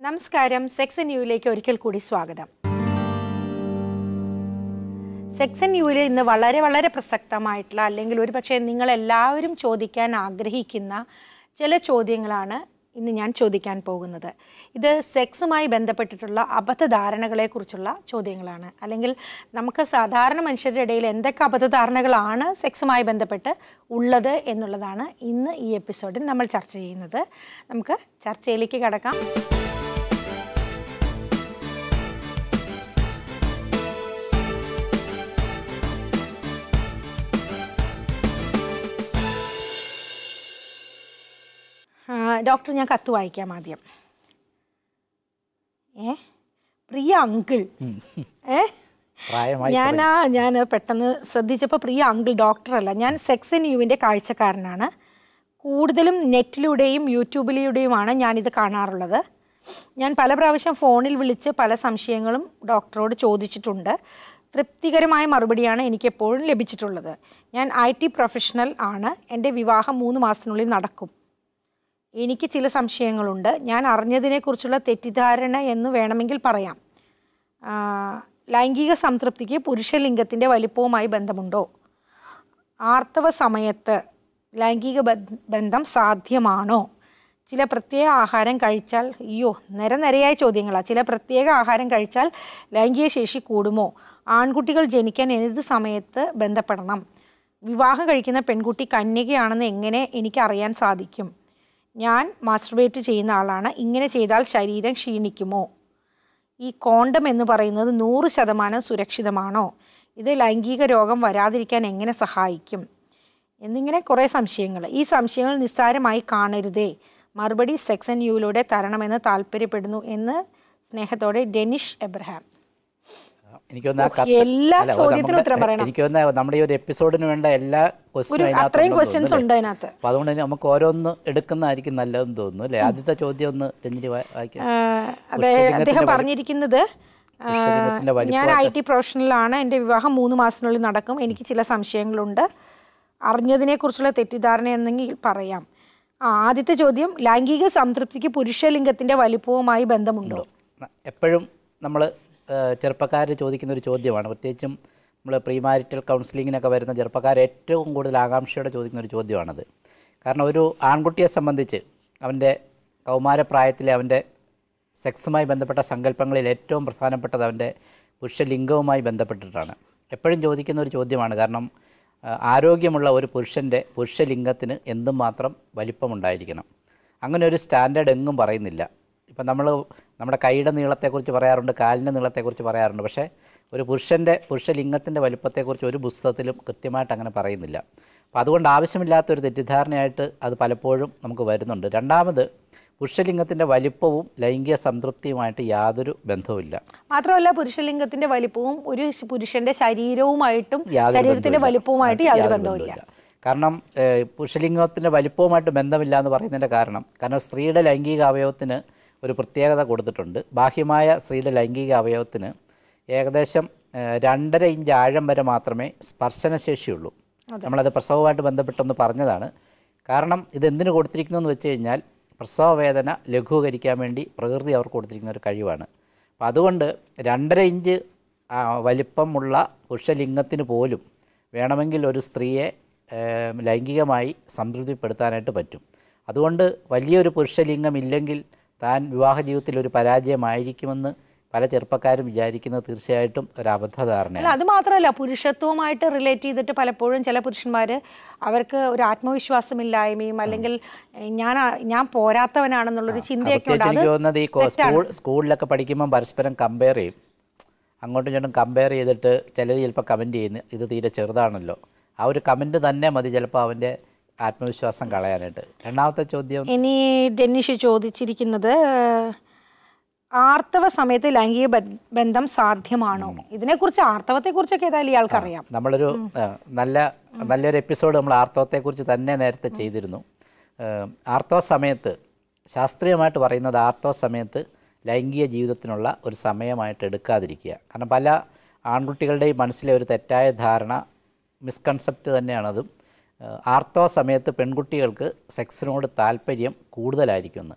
നമസ്കാരം sex and യുയിലേക്ക് ഒരിക്കൽ കൂടി സ്വാഗതം സെക്സ് ആൻഡ് യുവിൽ ഇന്ന് വളരെ വളരെ പ്രസക്തമായിട്ടുള്ള അല്ലെങ്കിൽ ഒരു പക്ഷേ നിങ്ങൾ എല്ലാവരും ചോദിക്കാൻ ആഗ്രഹിക്കുന്ന ചില ചോദ്യങ്ങളാണ് ഇന്ന് ഞാൻ ചോദിക്കാൻ പോകുന്നത് ഇത് സെക്സുമായി ബന്ധപ്പെട്ടിട്ടുള്ള അബദ്ധധാരണകളെക്കുറിച്ചുള്ള ചോദ്യങ്ങളാണ് അല്ലെങ്കിൽ നമുക്ക് സാധാരണ മനുഷ്യരുടെ ഇടയിൽ എന്തൊക്കെ അബദ്ധധാരണകളാണ് സെക്സുമായി ബന്ധപ്പെട്ട് ഉള്ളത് എന്നുള്ളതാണ് ഇന്ന് ഈ എപ്പിസോഡിൽ നമ്മൾ ചർച്ച ചെയ്യുന്നത് നമുക്ക് ചർച്ചയിലേക്ക് കടക്കാം ആ, ഡോക്ടർ ഞാൻ കത്ത് വായിക്കാം ആദ്യം ഏ പ്രിയ അങ്കിൾ ഏ പ്രായമായി ഞാൻ ആ ഞാൻ പെട്ടെന്ന് ശ്രദ്ധിച്ചപ്പോൾ പ്രിയ അങ്കിൾ ഡോക്ടറല്ല ഞാൻ സെക്സ് ആൻഡ് യുവിൻ്റെ കാഴ്ചക്കാരനാണ് കൂടുതലും നെറ്റിലൂടെയും യൂട്യൂബിലൂടെയുമാണ് ഞാനിത് കാണാറുള്ളത് ഞാൻ പല പ്രാവശ്യം ഫോണിൽ വിളിച്ച് പല സംശയങ്ങളും ഡോക്ടറോട് ചോദിച്ചിട്ടുണ്ട് തൃപ്തികരമായ മറുപടിയാണ് എനിക്കെപ്പോഴും ലഭിച്ചിട്ടുള്ളത് ഞാൻ ഐ ടി പ്രൊഫഷണൽ ആണ് എൻ്റെ വിവാഹം മൂന്ന് മാസത്തിനുള്ളിൽ നടക്കും എനിക്ക് ചില സംശയങ്ങളുണ്ട് ഞാൻ അറിഞ്ഞതിനെക്കുറിച്ചുള്ള തെറ്റിദ്ധാരണ എന്ന് വേണമെങ്കിൽ പറയാം ആ, ലൈംഗിക സംതൃപ്തിക്ക് പുരുഷലിംഗത്തിൻ്റെ വലിപ്പവുമായി ബന്ധമുണ്ടോ ആർത്തവ സമയത്ത് ലൈംഗിക ബ- ബന്ധം സാധ്യമാണോ ചില പ്രത്യേക ആഹാരം കഴിച്ചാൽ അയ്യോ നിരനിരയായ ചോദ്യങ്ങളാണ് ചില പ്രത്യേക ആഹാരം കഴിച്ചാൽ ലൈംഗിക ശേഷി കൂടുമോ ആൺകുട്ടികൾ ജനിക്കാൻ ഏത് സമയത്ത് ബന്ധപ്പെടണം വിവാഹം കഴിക്കുന്ന പെൺകുട്ടി കന്യകയാണെന്ന് എങ്ങനെ എനിക്ക് അറിയാൻ സാധിക്കും ഞാൻ മാസ്റ്റർബേറ്റ് ചെയ്യുന്ന ആളാണ് ഇങ്ങനെ ചെയ്താൽ ശരീരം ക്ഷീണിക്കുമോ ഈ കോണ്ടം എന്ന് പറയുന്നത് നൂറ് ശതമാനം സുരക്ഷിതമാണോ ഇത് ലൈംഗിക രോഗം വരാതിരിക്കാൻ എങ്ങനെ സഹായിക്കും എന്നിങ്ങനെ കുറേ സംശയങ്ങൾ ഈ സംശയങ്ങൾ നിസ്സാരമായി കാണരുതേ മറുപടി സെക്സ് ആൻഡ് യുയിലൂടെ തരണമെന്ന് താല്പര്യപ്പെടുന്നു എന്ന് സ്നേഹത്തോടെ ഡെനിഷ് എബ്രഹാം എനിക്ക് തോന്നുന്നു ആ ഓ, കത്ത് എല്ലാ അല്ല, ചോദ്യത്തിനും നമ്മുടെ- ഉത്തരം പറയണം. എനിക്ക് തോന്നുന്നു നമ്മുടെ ഈ ഒരു എപ്പിസോഡിന് വേണ്ട എല്ലാ ഒരു ക്വസ്റ്റിനും അത്രയും ക്വസ്റ്റ്യൻസ് ഉണ്ട് അതിനകത്ത് അപ്പൊ അതുകൊണ്ട് തന്നെ നമുക്ക് ഓരോന്ന് എടുക്കുന്നതായിരിക്കും നല്ലതെന്ന് തോന്നുന്നു അല്ലേ ആദ്യത്തെ ചോദ്യം ഒന്ന് രഞ്ജിനി വാ- വായിക്കാം ആഹ് അതെ അദ്ദേഹം പറഞ്ഞിരിക്കുന്നത് ആഹ് പുരുഷലിംഗത്തിന്റെ ഞാൻ ഐ ടി പ്രൊഫഷണലാണ് എൻ്റെ വിവാഹം മൂന്ന് മാസത്തിനുള്ളിൽ നടക്കും എനിക്ക് ചില സംശയങ്ങളുണ്ട് അറിഞ്ഞതിനെക്കുറിച്ചുള്ള തെറ്റിദ്ധാരണ എന്നെങ്കിൽ പറയാം ആ ആദ്യത്തെ ചോദ്യം ലൈംഗിക സംതൃപ്തിക്ക് പുരുഷലിംഗത്തിൻ്റെ വലിപ്പവുമായി ബന്ധമുണ്ടോ എപ്പോഴും നമ്മൾ ചെറുപ്പക്കാർ ചോദിക്കുന്ന ഒരു ചോദ്യമാണ് പ്രത്യേകിച്ചും നമ്മൾ പ്രീ മാരിറ്റൽ കൗൺസിലിങ്ങിനൊക്കെ വരുന്ന ചെറുപ്പക്കാർ ഏറ്റവും കൂടുതൽ ആകാംക്ഷയോടെ ചോദിക്കുന്ന ഒരു ചോദ്യമാണത് കാരണം ഒരു ആൺകുട്ടിയെ സംബന്ധിച്ച് അവൻ്റെ കൗമാരപ്രായത്തിലെ അവൻ്റെ സെക്സുമായി ബന്ധപ്പെട്ട സങ്കല്പങ്ങളിൽ ഏറ്റവും പ്രധാനപ്പെട്ടത് അവൻ്റെ പുരുഷലിംഗവുമായി ബന്ധപ്പെട്ടിട്ടാണ് എപ്പോഴും ചോദിക്കുന്ന ഒരു ചോദ്യമാണ് കാരണം ആ, ആരോഗ്യമുള്ള ഒരു പുരുഷൻ്റെ പുരുഷലിംഗത്തിന് എന്തുമാത്രം വലിപ്പമുണ്ടായിരിക്കണം അങ്ങനെ ഒരു സ്റ്റാൻഡേർഡ് എങ്ങും പറയുന്നില്ല ഇപ്പം നമ്മൾ നമ്മുടെ കൈയുടെ നീളത്തെക്കുറിച്ച് പറയാറുണ്ട് കാലിൻ്റെ നീളത്തെക്കുറിച്ച് പറയാറുണ്ട് പക്ഷേ ഒരു പുരുഷൻ്റെ പുരുഷലിംഗത്തിൻ്റെ വലിപ്പത്തെക്കുറിച്ച് ഒരു പുസ്തകത്തിലും കൃത്യമായിട്ട് അങ്ങനെ പറയുന്നില്ല അപ്പോൾ അതുകൊണ്ട് ആവശ്യമില്ലാത്തൊരു തെറ്റിദ്ധാരണയായിട്ട് അത് പലപ്പോഴും നമുക്ക് വരുന്നുണ്ട് രണ്ടാമത് പുരുഷലിംഗത്തിൻ്റെ വലിപ്പവും ലൈംഗിക സംതൃപ്തിയുമായിട്ട് യാതൊരു ബന്ധവുമില്ല മാത്രമല്ല പുരുഷലിംഗത്തിന്റെ വലിപ്പവും ഒരു പുരുഷന്റെ ശരീരവുമായിട്ടും യാതൊരു ശരീരത്തിന്റെ ബന്ധവുമില്ല. വലിപ്പവുമായിട്ട് യാതൊരു യാതൊരു ബന്ധവുമില്ല ബന്ധവുമില്ല. കാരണം ഏഹ്, പുരുഷലിംഗത്തിൻ്റെ വലിപ്പവുമായിട്ട് ബന്ധമില്ല എന്ന് പറയുന്നതിൻ്റെ കാരണം കാരണം സ്ത്രീയുടെ ലൈംഗിക അവയവത്തിന് ഒരു പ്രത്യേകത കൊടുത്തിട്ടുണ്ട് ബാഹ്യമായ സ്ത്രീയുടെ ലൈംഗിക അവയവത്തിന് ഏകദേശം ഏഹ്, രണ്ടര ഇഞ്ച് ആഴം വരെ മാത്രമേ സ്പർശനശേഷിയുള്ളൂ നമ്മളത് പ്രസവമായിട്ട് ബന്ധപ്പെട്ടൊന്ന് പറഞ്ഞതാണ് കാരണം ഇത് എന്തിനു കൊടുത്തിരിക്കുന്നു എന്ന് വെച്ച് കഴിഞ്ഞാൽ പ്രസവ വേദന ലഘൂകരിക്കാൻ വേണ്ടി പ്രകൃതി അവർക്ക് കൊടുത്തിരിക്കുന്ന ഒരു കഴിവാണ് അപ്പം അതുകൊണ്ട് രണ്ടര ഇഞ്ച് ആ, വലിപ്പമുള്ള പുരുഷലിംഗത്തിന് പോലും വേണമെങ്കിൽ ഒരു സ്ത്രീയെ ഏം, ലൈംഗികമായി സംതൃപ്തിപ്പെടുത്താനായിട്ട് പറ്റും അതുകൊണ്ട് വലിയൊരു പുരുഷലിംഗം ഇല്ലെങ്കിൽ താൻ വിവാഹ ജീവിതത്തിൽ ഒരു പരാജയമായിരിക്കുമെന്ന് പല ചെറുപ്പക്കാരും വിചാരിക്കുന്നത് തീർച്ചയായിട്ടും ഒരു അബദ്ധധാരണയാണ് അല്ല അത് മാത്രമല്ല പുരുഷത്വവുമായിട്ട് റിലേറ്റ് ചെയ്തിട്ട് പലപ്പോഴും ചില പുരുഷന്മാർ അവർക്ക് ഒരു ആത്മവിശ്വാസമില്ലായ്മയും അല്ലെങ്കിൽ എഹ്, ഞാൻ ആ- ഞാൻ പോരാത്തവനാണെന്നുള്ളൊരു ചിന്തയൊക്കെ ഉണ്ട് പ്രത്യേകിച്ച് അത് എനിക്ക് തോന്നുന്നത് ഈ കോ- സ്കൂൾ സ്കൂളിലൊക്കെ പഠിക്കുമ്പോൾ പരസ്പരം കമ്പയർ ചെയ്യും അങ്ങോട്ടും ഇങ്ങോട്ടും കമ്പയർ ചെയ്തിട്ട് ചിലർ ചിലപ്പോൾ കമൻറ്റ് ചെയ്യുന്നു ഇത് തീരെ ചെറുതാണല്ലോ ആ ഒരു കമൻറ്റ് തന്നെ മതി ചിലപ്പോൾ അവൻ്റെ ആത്മവിശ്വാസം കളയാനായിട്ട് രണ്ടാമത്തെ ചോദ്യം ഇനി ഡെന്നിഷ് ചോദിച്ചിരിക്കുന്നത് ഏഹ്, ആർത്തവ സമയത്ത് ലൈംഗിക ബ- ബന്ധം സാധ്യമാണോ ഇതിനെക്കുറിച്ച് ആർത്തവത്തെക്കുറിച്ചൊക്കെ ഏതായാലും ഇയാൾക്കറിയാം നമ്മളൊരു ആ, നല്ല നല്ലൊരു എപ്പിസോഡ് നമ്മൾ ആർത്തവത്തെക്കുറിച്ച് തന്നെ നേരത്തെ ചെയ്തിരുന്നു ആ, ആർത്തവ സമയത്ത് ശാസ്ത്രീയമായിട്ട് പറയുന്നത് ആർത്തവ സമയത്ത് ലൈംഗിക ജീവിതത്തിനുള്ള ഒരു സമയമായിട്ട് എടുക്കാതിരിക്കുക കാരണം പല ആൺകുട്ടികളുടെയും മനസ്സിലെ ഒരു തെറ്റായ ധാരണ മിസ്കൺസെപ്റ്റ് തന്നെയാണതും ആ, ആർത്തവ സമയത്ത് പെൺകുട്ടികൾക്ക് സെക്സിനോട് താല്പര്യം കൂടുതലായിരിക്കുമെന്ന്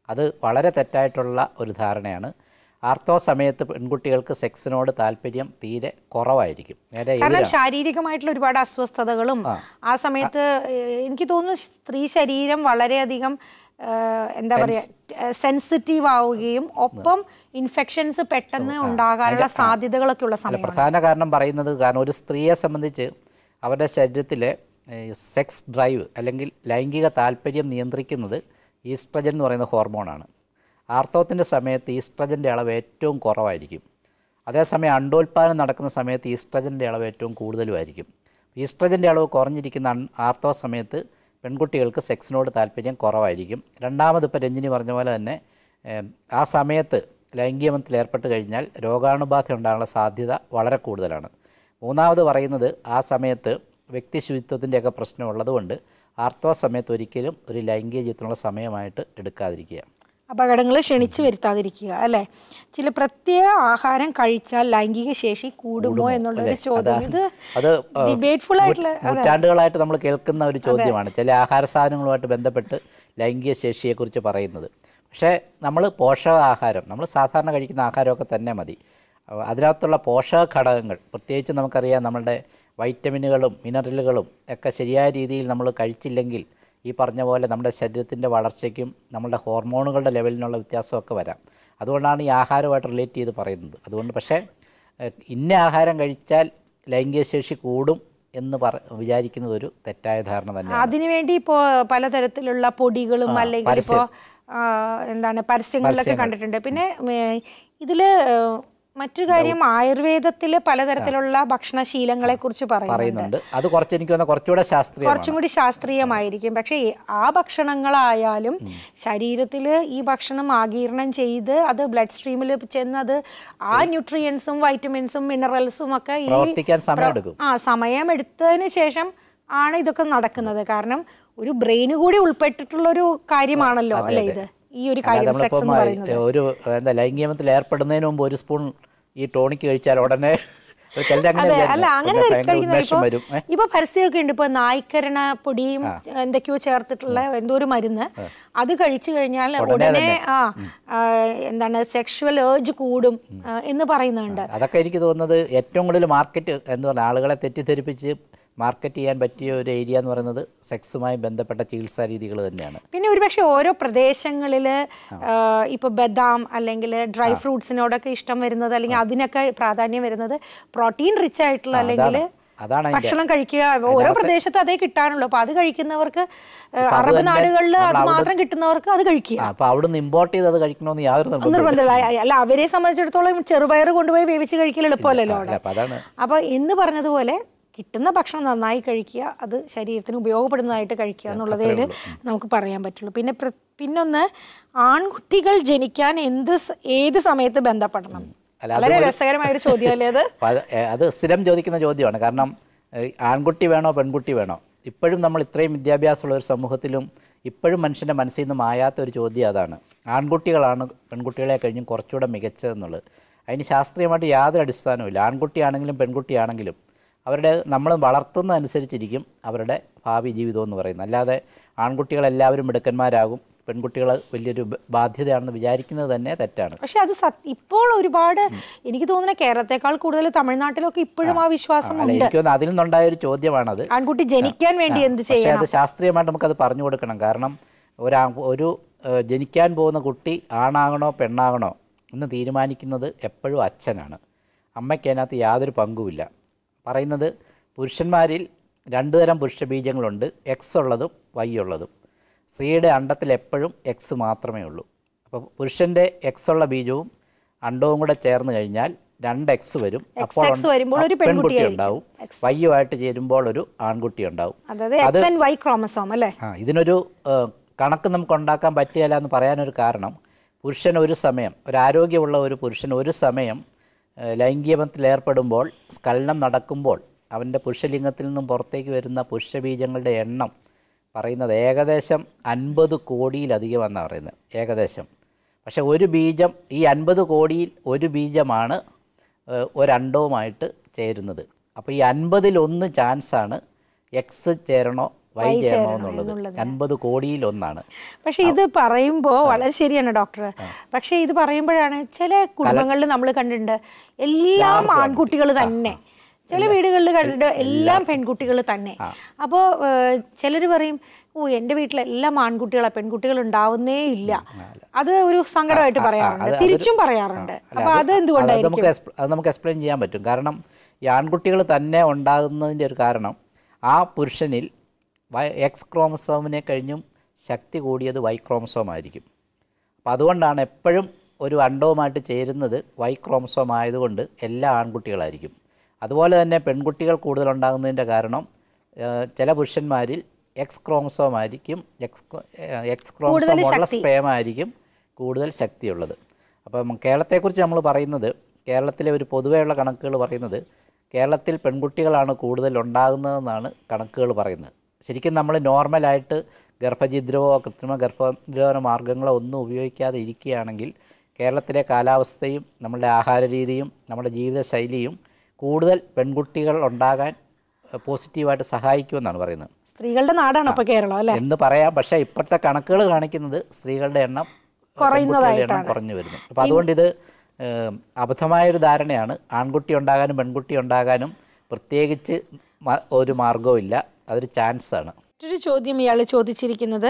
അത് വളരെ തെറ്റായിട്ടുള്ള ഒരു ധാരണയാണ് ആർത്തവ സമയത്ത് പെൺകുട്ടികൾക്ക് സെക്സിനോട് താല്പര്യം തീരെ കുറവായിരിക്കും നേരെ കാരണം എതിരാണ് ശാരീരികമായിട്ടുള്ള ഒരുപാട് അസ്വസ്ഥതകളും ആ സമയത്ത് ഏഹ്, എനിക്ക് തോന്നുന്നു സ്ത്രീ ശരീരം വളരെയധികം ഏഹ്, എന്താ പറയുക സെൻസിറ്റീവ് ആവുകയും ഒപ്പം ഇൻഫെക്ഷൻസ് പെട്ടെന്ന് ഉണ്ടാകാനുള്ള സാധ്യതകളൊക്കെ ഉള്ള അല്ല സമയമാണ് പ്രധാന കാരണം പറയുന്നത് കാരണം ഒരു സ്ത്രീയെ സംബന്ധിച്ച് അവരുടെ ശരീരത്തിലെ സെക്സ് ഡ്രൈവ് അല്ലെങ്കിൽ ലൈംഗിക താല്പര്യം നിയന്ത്രിക്കുന്നത് ഈസ്ട്രജൻ എന്ന് പറയുന്ന ഹോർമോണാണ് ആർത്തവത്തിൻ്റെ സമയത്ത് ഈസ്ട്രജൻ്റെ അളവ് ഏറ്റവും കുറവായിരിക്കും അതേസമയം അണ്ടോൽപാദനം നടക്കുന്ന സമയത്ത് ഈസ്ട്രജൻ്റെ അളവ് ഏറ്റവും കൂടുതലുമായിരിക്കും ഈസ്ട്രജൻ്റെ അളവ് കുറഞ്ഞിരിക്കുന്ന അൺ- ആർത്തവ സമയത്ത് പെൺകുട്ടികൾക്ക് സെക്സിനോട് താല്പര്യം കുറവായിരിക്കും രണ്ടാമത് ഇപ്പോൾ രഞ്ജിനി പറഞ്ഞ പോലെ തന്നെ ഏം, ആ സമയത്ത് ലൈംഗികബന്ധത്തിൽ ഏർപ്പെട്ട് കഴിഞ്ഞാൽ രോഗാണുബാധ ഉണ്ടാകാനുള്ള സാധ്യത വളരെ കൂടുതലാണ് മൂന്നാമത് പറയുന്നത് ആ സമയത്ത് വ്യക്തി ശുചിത്വത്തിൻ്റെയൊക്കെ പ്രശ്നം ഉള്ളതുകൊണ്ട് ആർത്തവ സമയത്ത് ഒരിക്കലും ഒരു ലൈംഗിക ജീവിതത്തിനുള്ള സമയമായിട്ട് എടുക്കാതിരിക്കുക അപകടങ്ങൾ ക്ഷണിച്ചു വരുത്താതിരിക്കുക അല്ലെ ചില പ്രത്യേക ആഹാരം കഴിച്ചാൽ ലൈംഗിക ശേഷി കൂടുമോ എന്നുള്ളൊരു ചോദ്യം ഇത് അത് ആ, ഡിബേറ്റ്ഫുൾ ആയിട്ടുള്ള നൂറ്റാണ്ടുകളായിട്ട് നമ്മൾ കേൾക്കുന്ന ഒരു ചോദ്യമാണ് ചില ആഹാര സാധനങ്ങളുമായിട്ട് ബന്ധപ്പെട്ട് ലൈംഗിക ശേഷിയെക്കുറിച്ച് പറയുന്നത് പക്ഷേ നമ്മൾ പോഷകാഹാരം നമ്മൾ സാധാരണ കഴിക്കുന്ന ആഹാരമൊക്കെ തന്നെ മതി അഹ് അതിനകത്തുള്ള പോഷക ഘടകങ്ങൾ പ്രത്യേകിച്ച് നമുക്കറിയാം നമ്മളുടെ വൈറ്റമിനുകളും മിനറലുകളും ഒക്കെ ശരിയായ രീതിയിൽ നമ്മൾ കഴിച്ചില്ലെങ്കിൽ ഈ പറഞ്ഞ പോലെ നമ്മുടെ ശരീരത്തിൻ്റെ വളർച്ചയ്ക്കും നമ്മുടെ ഹോർമോണുകളുടെ ലെവലിനുള്ള വ്യത്യാസമൊക്കെ വരാം അതുകൊണ്ടാണ് ഈ ആഹാരമായിട്ട് റിലേറ്റ് ചെയ്ത് പറയുന്നത് അതുകൊണ്ട് പക്ഷേ ഏഹ്, ഇന്ന ആഹാരം കഴിച്ചാൽ ലൈംഗിക ശേഷി കൂടും എന്ന് പറ വിചാരിക്കുന്നത് ഒരു തെറ്റായ ധാരണ തന്നെയാണ് അതിനുവേണ്ടി ഇപ്പോ പലതരത്തിലുള്ള പൊടികളും അല്ലെങ്കിൽ ഇപ്പോ ആ, എന്താണ് പരസ്യങ്ങളിലൊക്കെ കണ്ടിട്ടുണ്ട് പിന്നെ ഏ, ഇതില് ഏ, മറ്റൊരു കാര്യം ആയുർവേദത്തില് പലതരത്തിലുള്ള ഭക്ഷണശീലങ്ങളെ കുറിച്ച് പറയുന്നുണ്ട് പറയുന്നുണ്ട് അത് കുറച്ച് എനിക്ക് തോന്നുന്നത് കുറച്ചുകൂടെ ശാസ്ത്രീയമാണ് കുറച്ചും കൂടി ശാസ്ത്രീയമായിരിക്കും പക്ഷേ ഈ- ആ ഭക്ഷണങ്ങളായാലും ശരീരത്തിൽ ഈ ഭക്ഷണം ആഗീരണം ചെയ്ത് അത് ബ്ലഡ് സ്ട്രീമിൽ ചെന്ന് അത് ആ ന്യൂട്രിയൻസും വൈറ്റമിൻസും മിനറൽസും ഒക്കെ ഈ പ്രവർത്തിക്കാൻ സമയമെടുക്കും ആ സമയം എടുത്തതിന് ശേഷം ആണ് ഇതൊക്കെ നടക്കുന്നത് കാരണം ഒരു ബ്രെയിന് കൂടി ഉൾപ്പെട്ടിട്ടുള്ള ഒരു കാര്യമാണല്ലോ അല്ലെ ഇത് ഈ ഒരു അല്ലാതെ കാര്യം സെക്സ് നമ്മളിപ്പം എന്ന് പറയുന്നത് ഒരു എന്താ ലൈംഗികത്തിൽ ഏർപ്പെടുന്നതിന് മുമ്പ് ഒരു സ്പൂൺ ഈ ടോണിക്ക് കഴിച്ചാൽ ഉടനെ ചിലർ അങ്ങനെ അതെ വിചാരിക്കും. അല്ല അങ്ങനെ പിന്നെ ഭയങ്കര കഴിക്കുന്ന ഉന്മേഷം ഇപ്പൊ വരും ഏ? ഇപ്പൊ പരസ്യമൊക്കെ ഉണ്ട് ഇപ്പൊ നായ്ക്കരണ പൊടിയും എന്തൊക്കെയോ ചേർത്തിട്ടുള്ള എന്തോ ഒരു മരുന്ന് അത് കഴിച്ചു കഴിഞ്ഞാൽ ഉടനെ ആ ആ, എന്താണ് സെക്ഷുവൽ ഏർജ് കൂടും ആ, എന്ന് പറയുന്നുണ്ട് അതൊക്കെ എനിക്ക് തോന്നുന്നത് ഏറ്റവും കൂടുതൽ മാർക്കറ്റ് എന്ന് പറഞ്ഞാൽ ആളുകളെ തെറ്റിദ്ധരിപ്പിച്ച് മാർക്കറ്റ് ചെയ്യാൻ പറ്റിയ ഒരു ഏരിയ എന്ന് പറയുന്നത് സെക്സുമായി ബന്ധപ്പെട്ട ചികിത്സാ രീതികൾ തന്നെയാണ് പിന്നെ ഒരുപക്ഷെ ഓരോ പ്രദേശങ്ങളിൽ ഇപ്പൊ ബദാം അല്ലെങ്കിൽ ഡ്രൈ ഫ്രൂട്ട്സിനോടൊക്കെ ഇഷ്ടം വരുന്നത് അല്ലെങ്കിൽ അതിനൊക്കെ പ്രാധാന്യം വരുന്നത് പ്രോട്ടീൻ റിച്ച് ആയിട്ടുള്ള അല്ലെങ്കിൽ അതാണ് അതിൻ്റെ ഭക്ഷണം കഴിക്കുക ഓരോ പ്രദേശത്ത് അതേ കിട്ടാനുള്ളൂ അപ്പൊ അത് കഴിക്കുന്നവർക്ക് ഏഹ്, അത് അറബ് തന്നെ നാടുകളിൽ അത് നമ്മൾ മാത്രം കിട്ടുന്നവർക്ക് അത് കഴിക്കുക ആ, അപ്പോൾ അവിടുന്ന് ഇമ്പോർട്ട് ചെയ്ത് അത് കഴിക്കണമെന്ന് യാതൊരു നിർബന്ധം നിർബന്ധമില്ല അല്ല അവരെ സംബന്ധിച്ചിടത്തോളം ചെറുപയർ കൊണ്ടുപോയി വേവിച്ച് കഴിക്കൽ എളുപ്പമല്ലല്ലോ അവിടെ അപ്പം അതാണ് അപ്പൊ എന്ന് പറഞ്ഞതുപോലെ കിട്ടുന്ന ഭക്ഷണം നന്നായി കഴിക്കുക അത് ശരീരത്തിന് ഉപയോഗപ്പെടുന്നതായിട്ട് കഴിക്കുക എന്നുള്ളതേ നമുക്ക് പറയാൻ പറ്റുള്ളൂ പിന്നെ പ്ര- പിന്നൊന്ന് ആൺകുട്ടികൾ ജനിക്കാൻ എന്ത് സ- ഏത് സമയത്ത് ബന്ധപ്പെടണം അല്ല, വളരെ രസകരമായ ഒരു ചോദ്യമല്ലേ അത് അപ്പോൾ അത് ഏ, അത് സ്ഥിരം ചോദിക്കുന്ന ചോദ്യമാണ് കാരണം ഏ, ആൺകുട്ടി വേണോ പെൺകുട്ടി വേണോ ഇപ്പോഴും നമ്മൾ ഇത്രയും വിദ്യാഭ്യാസമുള്ള ഒരു സമൂഹത്തിലും ഇപ്പോഴും മനുഷ്യൻ്റെ മനസ്സിൽ നിന്ന് മായാത്ത ഒരു ചോദ്യം അതാണ് ആൺകുട്ടികളാണ് പെൺകുട്ടികളെ കഴിഞ്ഞും കുറച്ചുകൂടെ മികച്ചതെന്നുള്ളത് അതിന് ശാസ്ത്രീയമായിട്ട് യാതൊരു അടിസ്ഥാനവുമില്ല ആൺകുട്ടിയാണെങ്കിലും പെൺകുട്ടിയാണെങ്കിലും അവരുടെ നമ്മൾ വളർത്തുന്നതനുസരിച്ചിരിക്കും അവരുടെ ഭാവി ജീവിതം എന്ന് പറയുന്നത് അല്ലാതെ ആൺകുട്ടികളെല്ലാവരും മിടുക്കന്മാരാകും പെൺകുട്ടികൾ വലിയൊരു ബ- ബാധ്യതയാണെന്ന് വിചാരിക്കുന്നത് തന്നെ തെറ്റാണ് പക്ഷെ അത് സത്- ഇപ്പോൾ ഒരുപാട് എനിക്ക് തോന്നുന്ന കേരളത്തെക്കാൾ കൂടുതൽ തമിഴ്നാട്ടിലൊക്കെ ഇപ്പോഴും ആ വിശ്വാസം അല്ല എനിക്ക് തോന്നുന്നു അതിൽ നിന്നുണ്ടായ ഒരു ചോദ്യമാണത് ആൺകുട്ടി ജനിക്കാൻ വേണ്ടി എന്ത് പക്ഷേ ചെയ്യണം അത് ശാസ്ത്രീയമായിട്ട് നമുക്കത് പറഞ്ഞു കൊടുക്കണം കാരണം ഒരു ആ- ഒരു ഏഹ്, ജനിക്കാൻ പോകുന്ന കുട്ടി ആണാകണോ പെണ്ണാകണോ എന്ന് തീരുമാനിക്കുന്നത് എപ്പോഴും അച്ഛനാണ് അമ്മയ്ക്ക് അതിനകത്ത് യാതൊരു പങ്കുമില്ല പറയുന്നത് പുരുഷന്മാരിൽ രണ്ടു തരം പുരുഷ ബീജങ്ങളുണ്ട് എക്സ് ഉള്ളതും വൈ ഉള്ളതും സ്ത്രീയുടെ അണ്ടത്തിൽ എപ്പോഴും എക്സ് മാത്രമേ ഉള്ളൂ അപ്പോൾ പുരുഷൻ്റെ എക്സ് ഉള്ള ബീജവും അണ്ടവും കൂടെ ചേർന്ന് കഴിഞ്ഞാൽ രണ്ട് എക്സ് വരും അപ്പോൾ X വരുമ്പോൾ ഒരു പെൺകുട്ടി പെൺകുട്ടിയായിരിക്കും. ഉണ്ടാവും വൈയുമായിട്ട് ചേരുമ്പോൾ ഒരു ആൺകുട്ടി ഉണ്ടാവും അതായത് എക്സ് ആൻഡ് വൈ ക്രോമസോം അല്ലേ ആ ഇതിനൊരു ഏഹ്, കണക്ക് നമുക്ക് ഉണ്ടാക്കാൻ പറ്റുകയില്ല എന്ന് പറയാനൊരു കാരണം പുരുഷൻ ഒരു സമയം ഒരു ആരോഗ്യമുള്ള ഒരു പുരുഷൻ ഒരു സമയം ഏഹ്, ലൈംഗികബന്ധത്തിൽ ഏർപ്പെടുമ്പോൾ സ്ഖലനം നടക്കുമ്പോൾ അവൻ്റെ പുരുഷലിംഗത്തിൽ നിന്നും പുറത്തേക്ക് വരുന്ന പുരുഷബീജങ്ങളുടെ എണ്ണം പറയുന്നത് ഏകദേശം അൻപത് കോടിയിലധികമെന്നാണ് പറയുന്നത് ഏകദേശം പക്ഷേ ഒരു ബീജം ഈ അൻപത് കോടിയിൽ ഒരു ബീജമാണ് ഏഹ്, ഒരണ്ടവുമായിട്ട് ചേരുന്നത് അപ്പോൾ ഈ അൻപതിലൊന്ന് ചാൻസാണ് എക്സ് ചേരണോ വൈ ചേരണം എന്നുള്ളത് അൻപത് കോടിയിൽ ഒന്നാണ് പക്ഷെ ഇത് പറയുമ്പോൾ വളരെ ശരിയാണ് ഡോക്ടർ പക്ഷെ ഇത് പറയുമ്പോഴാണ് ചില കുടുംബങ്ങളിൽ നമ്മൾ കണ്ടിട്ടുണ്ട് എല്ലാം ആൺകുട്ടികൾ തന്നെ ചില വീടുകളിൽ കണ്ടിട്ട് എല്ലാം പെൺകുട്ടികൾ തന്നെ അപ്പോൾ ചിലർ പറയും ഓ എൻ്റെ വീട്ടിലെല്ലാം ആൺകുട്ടികളാണ് പെൺകുട്ടികൾ ഉണ്ടാവുന്നേ ഇല്ല അത് ഒരു സങ്കടമായിട്ട് പറയാറുണ്ട് തിരിച്ചും പറയാറുണ്ട് അപ്പൊ അത് അത് എന്തുകൊണ്ടായിരിക്കും നമുക്ക് എക്സ്പ്ല- അത് നമുക്ക് എക്സ്പ്ലെയിൻ ചെയ്യാൻ പറ്റും കാരണം ഈ ആൺകുട്ടികൾ തന്നെ ഉണ്ടാകുന്നതിൻ്റെ ഒരു കാരണം ആ പുരുഷനിൽ വൈ എക്സ് ക്രോമസോമിനെ കഴിഞ്ഞും ശക്തി കൂടിയത് വൈ ക്രോമസോം ആയിരിക്കും അപ്പം അതുകൊണ്ടാണ് എപ്പോഴും ഒരു അണ്ടവുമായിട്ട് ചേരുന്നത് വൈ ക്രോമസോം ആയതുകൊണ്ട് എല്ലാ ആൺകുട്ടികളായിരിക്കും അതുപോലെ തന്നെ പെൺകുട്ടികൾ കൂടുതൽ ഉണ്ടാകുന്നതിൻ്റെ കാരണം ഏഹ്, ചില പുരുഷന്മാരിൽ എക്സ് ക്രോമസോം ആയിരിക്കും എക്സ് എക്സ് ക്രോമസോം ഉള്ള സ്പേം ആയിരിക്കും കൂടുതൽ ശക്തിയുള്ളത് അപ്പം കേരളത്തെക്കുറിച്ച് നമ്മൾ പറയുന്നത് കേരളത്തിലെ ഒരു പൊതുവെയുള്ള കണക്കുകൾ പറയുന്നത് കേരളത്തിൽ പെൺകുട്ടികളാണ് കൂടുതൽ ഉണ്ടാകുന്നതെന്നാണ് കണക്കുകൾ പറയുന്നത് ശരിക്കും നമ്മൾ നോർമലായിട്ട് ഗർഭഛിദ്രമോ കൃത്രിമ ഗർഭനിരോധന മാർഗങ്ങളോ ഒന്നും ഉപയോഗിക്കാതെ ഇരിക്കുകയാണെങ്കിൽ കേരളത്തിലെ കാലാവസ്ഥയും നമ്മുടെ ആഹാര രീതിയും നമ്മുടെ ജീവിതശൈലിയും കൂടുതൽ പെൺകുട്ടികൾ ഉണ്ടാകാൻ ഏഹ്, പോസിറ്റീവായിട്ട് സഹായിക്കുമെന്നാണ് പറയുന്നത് സ്ത്രീകളുടെ നാടാണ് അപ്പൊ കേരളം അല്ലെ എന്ന് പറയാം പക്ഷേ ഇപ്പോഴത്തെ കണക്കുകൾ കാണിക്കുന്നത് സ്ത്രീകളുടെ എണ്ണം പെൺകുട്ടികളുടെ എണ്ണം കുറഞ്ഞു വരുന്നു അപ്പം അതുകൊണ്ട് ഇത് ഏഹ്, അബദ്ധമായൊരു ധാരണയാണ് ആൺകുട്ടി ഉണ്ടാകാനും പെൺകുട്ടി ഉണ്ടാകാനും പ്രത്യേകിച്ച് മ- ഒരു മാർഗവും ഇല്ല അതൊരു ചാൻസ് ആണ് മറ്റൊരു ചോദ്യം ഇയാൾ ചോദിച്ചിരിക്കുന്നത്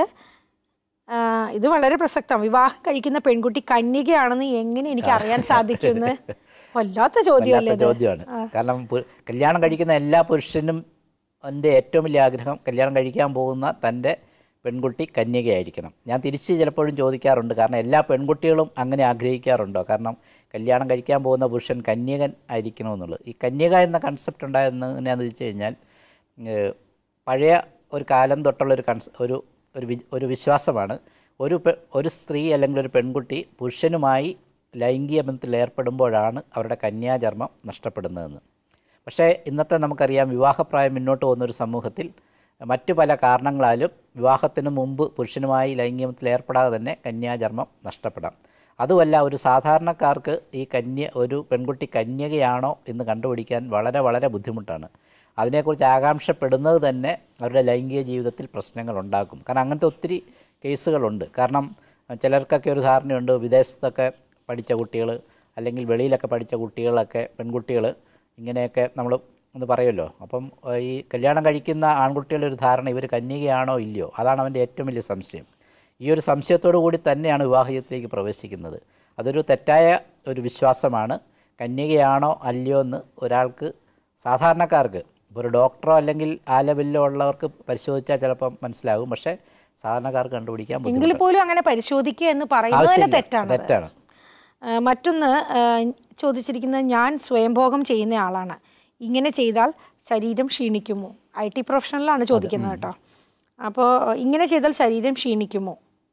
ആ, ഇത് വളരെ പ്രസക്തം വിവാഹം കഴിക്കുന്ന പെൺകുട്ടി കന്യകയാണെന്ന് എങ്ങനെ എനിക്ക് അറിയാൻ സാധിക്കുമെന്ന് വല്ലാത്ത ചോദ്യമല്ലേ വല്ലാത്ത ചോദ്യമാണ് കാരണം പു- കല്യാണം കഴിക്കുന്ന എല്ലാ പുരുഷനും എൻ്റെ ഏറ്റവും വലിയ ആഗ്രഹം കല്യാണം കഴിക്കാൻ പോകുന്ന തൻ്റെ പെൺകുട്ടി കന്യകയായിരിക്കണം ഞാൻ തിരിച്ച് ചിലപ്പോഴും ചോദിക്കാറുണ്ട് കാരണം എല്ലാ പെൺകുട്ടികളും അങ്ങനെ ആഗ്രഹിക്കാറുണ്ടോ കാരണം കല്യാണം കഴിക്കാൻ പോകുന്ന പുരുഷൻ കന്യകൻ ആയിരിക്കണമെന്നുള്ളത് ഈ കന്യക എന്ന കൺസെപ്റ്റ് ഉണ്ടായെന്ന് എങ്ങനെയാണെന്ന് വെച്ച് കഴിഞ്ഞാൽ ഏഹ്, പഴയ ഒരു കാലം തൊട്ടുള്ള ഒരു കൺസ് ഒരു ഒരു വി ഒരു വിശ്വാസമാണ് ഒരു പെ ഒരു സ്ത്രീ അല്ലെങ്കിൽ ഒരു പെൺകുട്ടി പുരുഷനുമായി ലൈംഗിക ബന്ധത്തിൽ ഏർപ്പെടുമ്പോഴാണ് അവരുടെ കന്യാചർമ്മം നഷ്ടപ്പെടുന്നതെന്ന് പക്ഷേ ഇന്നത്തെ നമുക്കറിയാം വിവാഹപ്രായം മുന്നോട്ട് പോകുന്ന ഒരു സമൂഹത്തിൽ മറ്റു പല കാരണങ്ങളാലും വിവാഹത്തിന് മുമ്പ് പുരുഷനുമായി ലൈംഗികത്തിൽ ഏർപ്പെടാതെ തന്നെ കന്യാചർമ്മം നഷ്ടപ്പെടാം അതുമല്ല ഒരു സാധാരണക്കാർക്ക് ഈ കന്യ ഒരു പെൺകുട്ടി കന്യകയാണോ എന്ന് കണ്ടുപിടിക്കാൻ വളരെ വളരെ ബുദ്ധിമുട്ടാണ് അതിനെക്കുറിച്ച് ആകാംക്ഷപ്പെടുന്നത് തന്നെ അവരുടെ ലൈംഗിക ജീവിതത്തിൽ പ്രശ്നങ്ങൾ ഉണ്ടാക്കും കാരണം അങ്ങനത്തെ ഒത്തിരി കേസുകളുണ്ട് കാരണം ചിലർക്കൊക്കെ ഒരു ധാരണയുണ്ട് വിദേശത്തൊക്കെ പഠിച്ച കുട്ടികൾ അല്ലെങ്കിൽ വെളിയിലൊക്കെ പഠിച്ച കുട്ടികളൊക്കെ പെൺകുട്ടികൾ ഇങ്ങനെയൊക്കെ നമ്മൾ ഒന്ന് പറയുമല്ലോ അപ്പം ഏഹ്, ഈ കല്യാണം കഴിക്കുന്ന ആൺകുട്ടികളുടെ ഒരു ധാരണ ഇവർ കന്യകയാണോ ഇല്ലയോ അതാണ് അവൻ്റെ ഏറ്റവും വലിയ സംശയം ഈ ഒരു സംശയത്തോടു കൂടി തന്നെയാണ് വിവാഹത്തിലേക്ക് പ്രവേശിക്കുന്നത് അതൊരു തെറ്റായ ഒരു വിശ്വാസമാണ് കന്യകയാണോ അല്ലയോ എന്ന് ഒരാൾക്ക് സാധാരണക്കാർക്ക് ഇപ്പോൾ ഒരു ഡോക്ടറോ അല്ലെങ്കിൽ ആ ലെവലിലോ ഉള്ളവർക്ക് പരിശോധിച്ചാൽ ചിലപ്പം മനസ്സിലാകും പക്ഷേ സാധാരണക്കാർക്ക് കണ്ടുപിടിക്കാൻ എങ്കിൽ ബുദ്ധിമുട്ടാണ് പോലും അങ്ങനെ പരിശോധിക്കുക എന്ന് പറയുന്നത് തന്നെ ആവശ്യമില്ല. തെറ്റാണ് തെറ്റാണ് ആ, മറ്റൊന്ന് ആ, ചോദിച്ചിരിക്കുന്നത് ഞാൻ സ്വയംഭോഗം ചെയ്യുന്ന ആളാണ് ഇങ്ങനെ ചെയ്താൽ ശരീരം ക്ഷീണിക്കുമോ ഐ ടി പ്രൊഫഷണലാണ് ചോദിക്കുന്നത് കേട്ടോ അപ്പോൾ ഇങ്ങനെ ചെയ്താൽ ശരീരം ക്ഷീണിക്കുമോ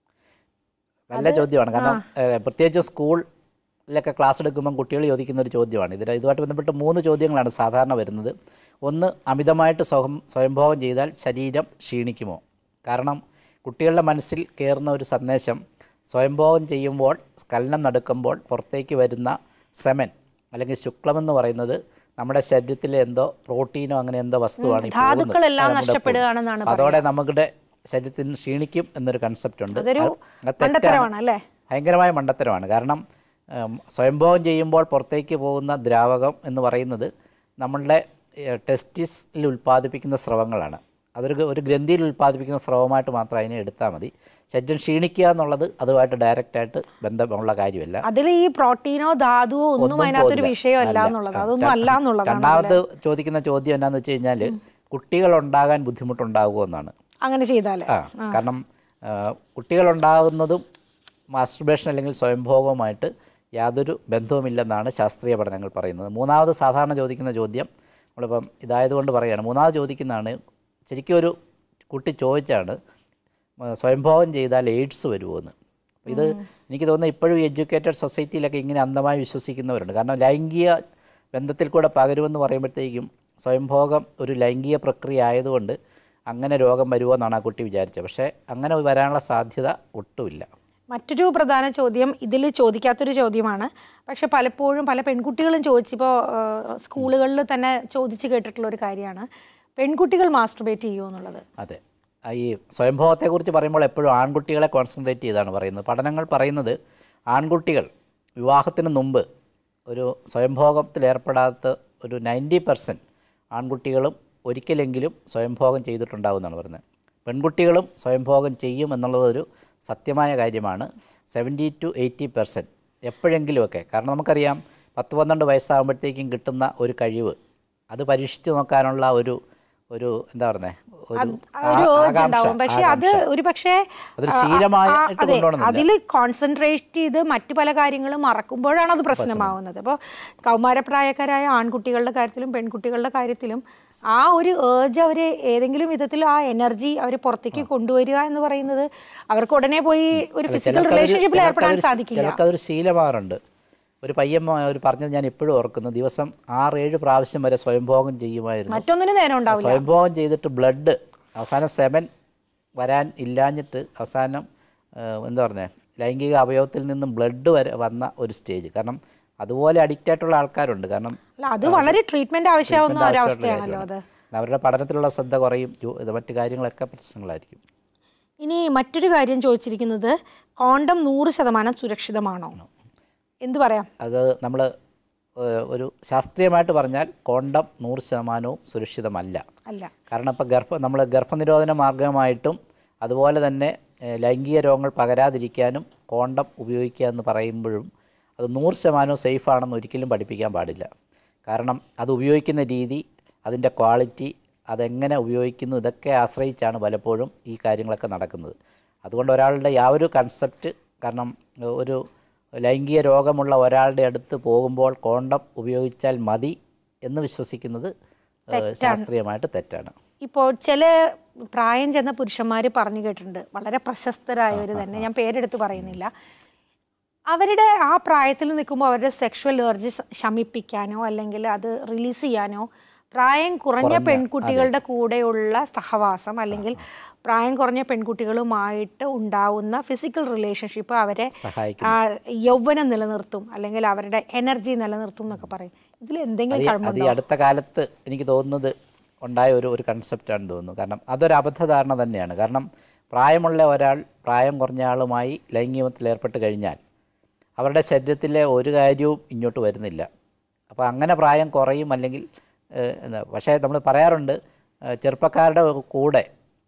നല്ല ചോദ്യമാണ് കാരണം ഏഹ്, പ്രത്യേകിച്ച് സ്കൂളിലൊക്കെ ക്ലാസ് എടുക്കുമ്പം കുട്ടികൾ ചോദിക്കുന്ന ഒരു ചോദ്യമാണ് ഇതിന് ഇതുമായിട്ട് ബന്ധപ്പെട്ട് മൂന്ന് ചോദ്യങ്ങളാണ് സാധാരണ വരുന്നത് ഒന്ന് അമിതമായിട്ട് സ്വയം സ്വയംഭോഗം ചെയ്താൽ ശരീരം ക്ഷീണിക്കുമോ കാരണം കുട്ടികളുടെ മനസ്സിൽ കയറുന്ന ഒരു സന്ദേശം സ്വയംഭോഗം ചെയ്യുമ്പോൾ സ്കലനം നടക്കുമ്പോൾ പുറത്തേക്ക് വരുന്ന സെമൻ അല്ലെങ്കിൽ ശുക്ലമെന്ന് പറയുന്നത് നമ്മുടെ ശരീരത്തിലെ എന്തോ പ്രോട്ടീനോ അങ്ങനെ എന്തോ വസ്തുവാണ് ഈ പോകുന്നത്. ധാതുക്കളെല്ലാം ആ, നമ്മുടെ നഷ്ടപ്പെടുകയാണെന്നാണ് പോകുന്നത്. അതോടെ നമ്മുടെ ശരീരത്തിന് ക്ഷീണിക്കും എന്നൊരു കൺസെപ്റ്റ് ഉണ്ട് അതൊരു അത് തെറ്റാണ്. മണ്ടത്തരമാണ് അല്ലേ ഭയങ്കരമായ മണ്ടത്തരമാണ് കാരണം ഉം, സ്വയംഭോഗം ചെയ്യുമ്പോൾ പുറത്തേക്ക് പോകുന്ന ദ്രാവകം എന്ന് പറയുന്നത് നമ്മളുടെ ടെസ്റ്റിസിൽ ഉൽപ്പാദിപ്പിക്കുന്ന സ്രവങ്ങളാണ് അതൊരു ഗ- ഒരു ഗ്രന്ഥിയിൽ ഉൽപ്പാദിപ്പിക്കുന്ന സ്രവമായിട്ട് മാത്രം അതിനെ എടുത്താൽ മതി ശരീരം ക്ഷീണിക്കുക എന്നുള്ളത് അതുമായിട്ട് ഡയറക്റ്റായിട്ട് ബന്ധമുള്ള കാര്യമല്ല അതിൽ ഈ പ്രോട്ടീനോ ധാതുവോ ഒന്നും ഒന്നും അതിനകത്തൊരു പോകില്ല. വിഷയമല്ല അല്ല. എന്നുള്ളത് ആ, അതൊന്നും അല്ല എന്നുള്ളതാണ് രണ്ടാമത് ചോദിക്കുന്ന ചോദ്യം എന്നാന്ന് വെച്ച് കഴിഞ്ഞാൽ കുട്ടികളുണ്ടാകാൻ ബുദ്ധിമുട്ടുണ്ടാകുമോ എന്നാണ് അങ്ങനെ ചെയ്താൽ ആ കാരണം ആ, കുട്ടികളുണ്ടാകുന്നതും മാസ്റ്റുർബേഷൻ അല്ലെങ്കിൽ സ്വയംഭോഗവുമായിട്ട് യാതൊരു ബന്ധവുമില്ലെന്നാണ് ശാസ്ത്രീയ പഠനങ്ങൾ പറയുന്നത് മൂന്നാമത് സാധാരണ ചോദിക്കുന്ന ചോദ്യം നമ്മളിപ്പം ഇതായതുകൊണ്ട് പറയുകയാണ് മൂന്നാമത് ചോദിക്കുന്നതാണ് ശരിക്കും ഒരു കുട്ടി ചോദിച്ചാണ് ആ, സ്വയംഭോഗം ചെയ്താൽ എയ്ഡ്സ് വരുമോ എന്ന് അപ്പോൾ ഇത് എനിക്ക് തോന്നുന്നത് ഇപ്പോഴും എഡ്യൂക്കേറ്റഡ് സൊസൈറ്റിയിലൊക്കെ ഇങ്ങനെ അന്ധമായി വിശ്വസിക്കുന്നവരുണ്ട് കാരണം ലൈംഗിക ബന്ധത്തിൽ കൂടെ പകരുമെന്ന് പറയുമ്പോഴത്തേക്കും സ്വയംഭോഗം ഒരു ലൈംഗിക പ്രക്രിയ ആയതുകൊണ്ട് അങ്ങനെ രോഗം വരുമോ എന്നാണ് ആ കുട്ടി വിചാരിച്ചത് പക്ഷേ അങ്ങനെ വരാനുള്ള സാധ്യത ഒട്ടുമില്ല മറ്റൊരു പ്രധാന ചോദ്യം ഇതിൽ ചോദിക്കാത്തൊരു ചോദ്യമാണ് പക്ഷെ പലപ്പോഴും പല പെൺകുട്ടികളും ചോദിച്ചപ്പോൾ സ്കൂളുകളിൽ തന്നെ ചോദിച്ച് കേട്ടിട്ടുള്ള ഒരു കാര്യമാണ് പെൺകുട്ടികൾ മാസ്റ്റർബേറ്റ് ചെയ്യുമോ എന്നുള്ളത് അതെ ഈ സ്വയംഭവത്തെക്കുറിച്ച് പറയുമ്പോൾ എപ്പോഴും ആൺകുട്ടികളെ കോൺസെൻട്രേറ്റ് ചെയ്താണ് പറയുന്നത് പഠനങ്ങൾ പറയുന്നത് ആൺകുട്ടികൾ വിവാഹത്തിന് മുമ്പ് ഒരു സ്വയംഭോഗത്തിൽ ഏർപ്പെടാത്ത ഒരു നയൻറ്റി പെർസെൻറ്റ് ആൺകുട്ടികളും ഒരിക്കലെങ്കിലും സ്വയംഭോഗം ചെയ്തിട്ടുണ്ടാവുമെന്നാണ് പറയുന്നത് പെൺകുട്ടികളും സ്വയംഭോഗം ചെയ്യും എന്നുള്ളത് ഒരു സത്യമായ കാര്യമാണ് സെവൻറ്റി ടു എയ്റ്റി പെർസെൻറ്റ് എപ്പോഴെങ്കിലുമൊക്കെ കാരണം നമുക്കറിയാം പത്ത് പന്ത്രണ്ട് വയസ്സാകുമ്പോഴത്തേക്കും കിട്ടുന്ന ഒരു കഴിവ് അത് പരീക്ഷിച്ച് നോക്കാനുള്ള ഒരു ഒരു എന്താ പറയുന്നത് ഒരു ഒരു ആ- urge ആകാംക്ഷ, ഉണ്ടാവും പക്ഷെ അത് ആകാംക്ഷ. ഒരു പക്ഷേ അതൊരു ശീലമായിട്ട് അതെ കൊണ്ടുപോകണമെന്നില്ല. അതിൽ കോൺസെൻട്രേറ്റ് ചെയ്ത് മറ്റു പല കാര്യങ്ങളും മറക്കുമ്പോഴാണ് അത് പ്രശ്നമാവുന്നത് അപ്പോൾ കൗമാരപ്രായക്കാരായ ആൺകുട്ടികളുടെ കാര്യത്തിലും പെൺകുട്ടികളുടെ കാര്യത്തിലും ആ ഒരു ഏർജ് അവർ ഏതെങ്കിലും വിധത്തിൽ ആ എനർജി അവർ പുറത്തേക്ക് കൊണ്ടുവരിക എന്ന് പറയുന്നത് അവർക്ക് ഉടനെ പോയി ഒരു ഫിസിക്കൽ ചിലർക്കതൊരു- റിലേഷൻഷിപ്പിൽ ഏർപ്പെടാൻ ചിലർക്കതൊരു- സാധിക്കില്ല ചിലർക്കതൊരു ശീലമാറുണ്ട് ഒരു പയ്യൻ മ- ഒരു പറഞ്ഞത് ഞാൻ ഇപ്പോഴും ഓർക്കുന്നു ദിവസം ആറ് ഏഴ് പ്രാവശ്യം വരെ സ്വയംഭോഗം ചെയ്യുമായിരുന്നു മറ്റൊന്നിന് നേരം ഉണ്ടാവില്ല സ്വയംഭോഗം ചെയ്തിട്ട് ബ്ലഡ് അവസാനം സെവൻ വരാൻ ഇല്ലാഞ്ഞിട്ട് അവസാനം ആ, എന്താ പറയുന്നത് ലൈംഗിക അവയവത്തിൽ നിന്നും ബ്ലഡ് വരെ വന്ന ഒരു സ്റ്റേജ് കാരണം അതുപോലെ അഡിക്റ്റ് ആയിട്ടുള്ള ആൾക്കാരുണ്ട് കാരണം അല്ല അത് വളരെ ട്രീറ്റ്മെന്റ് ആവശ്യമാവുന്ന treatment ഒരു ആവശ്യമുള്ള അവസ്ഥയാണല്ലോ അത് കാര്യമാണ്. അവരുടെ പഠനത്തിലുള്ള ശ്രദ്ധ കുറയും ജോ- ഇത് മറ്റു കാര്യങ്ങളൊക്കെ പ്രശ്നങ്ങളായിരിക്കും ഇനി മറ്റൊരു കാര്യം ചോദിച്ചിരിക്കുന്നത് കോണ്ടം നൂറ് ശതമാനം സുരക്ഷിതമാണോ എന്ത് പറയാം അത് നമ്മൾ ഒരു ശാസ്ത്രീയമായിട്ട് പറഞ്ഞാൽ കോണ്ടം നൂറ് ശതമാനവും സുരക്ഷിതമല്ല അല്ല കാരണം ഇപ്പോൾ ഗർഭ നമ്മൾ ഗർഭനിരോധന മാർഗമായിട്ടും അതുപോലെ തന്നെ ഏഹ്, ലൈംഗിക രോഗങ്ങൾ പകരാതിരിക്കാനും കോണ്ടം ഉപയോഗിക്കുക എന്ന് പറയുമ്പോഴും അത് നൂറ് ശതമാനവും സേഫാണെന്ന് ഒരിക്കലും പഠിപ്പിക്കാൻ പാടില്ല കാരണം അത് ഉപയോഗിക്കുന്ന രീതി അതിൻ്റെ ക്വാളിറ്റി അതെങ്ങനെ ഉപയോഗിക്കുന്നു ഇതൊക്കെ ആശ്രയിച്ചാണ് പലപ്പോഴും ഈ കാര്യങ്ങളൊക്കെ നടക്കുന്നത് അതുകൊണ്ട് ഒരാളുടെ യാതൊരു കൺസെപ്റ്റ് കാരണം ഏഹ്, ഒരു ലൈംഗിക രോഗമുള്ള ഒരാളുടെ അടുത്ത് പോകുമ്പോൾ കോണ്ടം ഉപയോഗിച്ചാൽ മതി എന്ന് വിശ്വസിക്കുന്നത് ഏഹ്, ശാസ്ത്രീയമായിട്ട് തെറ്റാണ് ഇപ്പോൾ ചില പ്രായം ചെന്ന പുരുഷന്മാർ പറഞ്ഞു കേട്ടിട്ടുണ്ട് വളരെ പ്രശസ്തരായവർ തന്നെ ഞാൻ പേരെടുത്ത് പറയുന്നില്ല അവരുടെ ആ പ്രായത്തിൽ നിൽക്കുമ്പോൾ അവരുടെ സെക്ഷുവൽ ഏർജ് ശമിപ്പിക്കാനോ അല്ലെങ്കിൽ അത് റിലീസ് ചെയ്യാനോ പ്രായം കുറഞ്ഞ പെൺകുട്ടികളുടെ കൂടെയുള്ള സഹവാസം അല്ലെങ്കിൽ പ്രായം കുറഞ്ഞ പെൺകുട്ടികളുമായിട്ട് ഉണ്ടാവുന്ന ഫിസിക്കൽ റിലേഷൻഷിപ്പ് അവരെ സഹായിക്കും ആ, യൗവനം നിലനിർത്തും അല്ലെങ്കിൽ അവരുടെ എനർജി നിലനിർത്തും എന്നൊക്കെ പറയും ഇതിൽ എന്തെങ്കിലും അത് ഈ- കഴമ്പുണ്ടോ അത് ഈ അടുത്ത കാലത്ത് എനിക്ക് തോന്നുന്നത് ഉണ്ടായ ഒരു ഒരു കൺസെപ്റ്റാണെന്ന് തോന്നുന്നു കാരണം അതൊരു അബദ്ധധാരണ തന്നെയാണ് കാരണം പ്രായമുള്ള ഒരാൾ പ്രായം കുറഞ്ഞ ആളുമായി ലൈംഗികത്തിൽ ഏർപ്പെട്ട് കഴിഞ്ഞാൽ അവരുടെ ശരീരത്തിലെ ഒരു കാര്യവും ഇങ്ങോട്ട് വരുന്നില്ല അപ്പോൾ അങ്ങനെ പ്രായം കുറയും അല്ലെങ്കിൽ ഏഹ്, എന്താ പക്ഷേ നമ്മൾ പറയാറുണ്ട് ഏഹ്, ചെറുപ്പക്കാരുടെ കൂടെ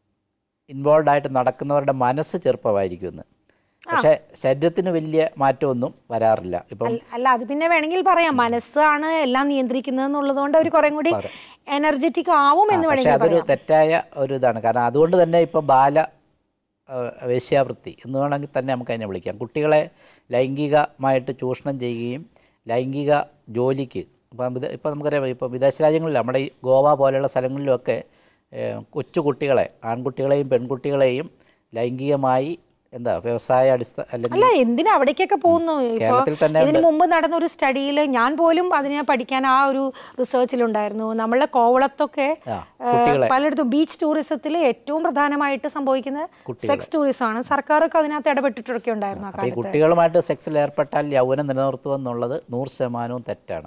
ഇൻവോൾവ് ആയിട്ട് നടക്കുന്നവരുടെ മനസ്സ് ചെറുപ്പമായിരിക്കുമെന്ന് പക്ഷേ ശരീരത്തിന് വലിയ മാറ്റമൊന്നും വരാറില്ല ഇപ്പം അല്ല- അല്ല അത് പിന്നെ വേണമെങ്കിൽ പറയാം മനസ്സാണ് എല്ലാം നിയന്ത്രിക്കുന്നത് എന്നുള്ളതുകൊണ്ട് അവർ കുറേ കൂടി എനർജറ്റിക് ആവും എന്ന് പക്ഷേ വേണമെങ്കിൽ അതൊരു പറയാം തെറ്റായ ഒരു ഇതാണ് കാരണം അതുകൊണ്ട് തന്നെ ഇപ്പോൾ ബാല ആ, വേശ്യാവൃത്തി എന്ന് വേണമെങ്കിൽ തന്നെ നമുക്ക് അതിനെ വിളിക്കാം കുട്ടികളെ ലൈംഗികമായിട്ട് ചൂഷണം ചെയ്യുകയും ലൈംഗിക ജോലിക്ക് ഇപ്പം വിദ ഇപ്പം നമുക്കറിയാം ഇപ്പം വിദേശ രാജ്യങ്ങളിൽ നമ്മുടെ ഈ ഗോവ പോലെയുള്ള സ്ഥലങ്ങളിലുമൊക്കെ ഏഹ്, കൊച്ചു കുട്ടികളെ ആൺകുട്ടികളെയും പെൺകുട്ടികളെയും ലൈംഗികമായി എന്താ വ്യവസായ അടിസ്ഥാന അല്ലെങ്കിൽ അല്ല എന്തിനാ അവിടേക്കൊക്കെ പോകുന്നു ഇപ്പൊ കേരളത്തിൽ തന്നെ ഇതിനു മുമ്പ് നടന്ന ഒരു സ്റ്റഡിയിൽ ഞാൻ പോലും അതിനെ പഠിക്കാൻ ആ ഒരു റിസർച്ചിലുണ്ടായിരുന്നു നമ്മളെ കോവളത്തൊക്കെ ആ, ഏഹ്, കുട്ടികളെ. പലയിടത്തും ബീച്ച് ടൂറിസത്തിൽ ഏറ്റവും പ്രധാനമായിട്ട് സംഭവിക്കുന്നത് സെക്സ് ടൂറിസം ആണ് സർക്കാരൊക്കെ അതിനകത്ത് ഇടപെട്ടിട്ടൊക്കെ ഉണ്ടായിരുന്നു ആ അപ്പോൾ ഈ കാലത്ത് കുട്ടികളുമായിട്ട് സെക്സിൽ ഏർപ്പെട്ടാൽ യൗവനം നിലനിർത്തുക എന്നുള്ളത് നൂറ് ശതമാനവും തെറ്റാണ്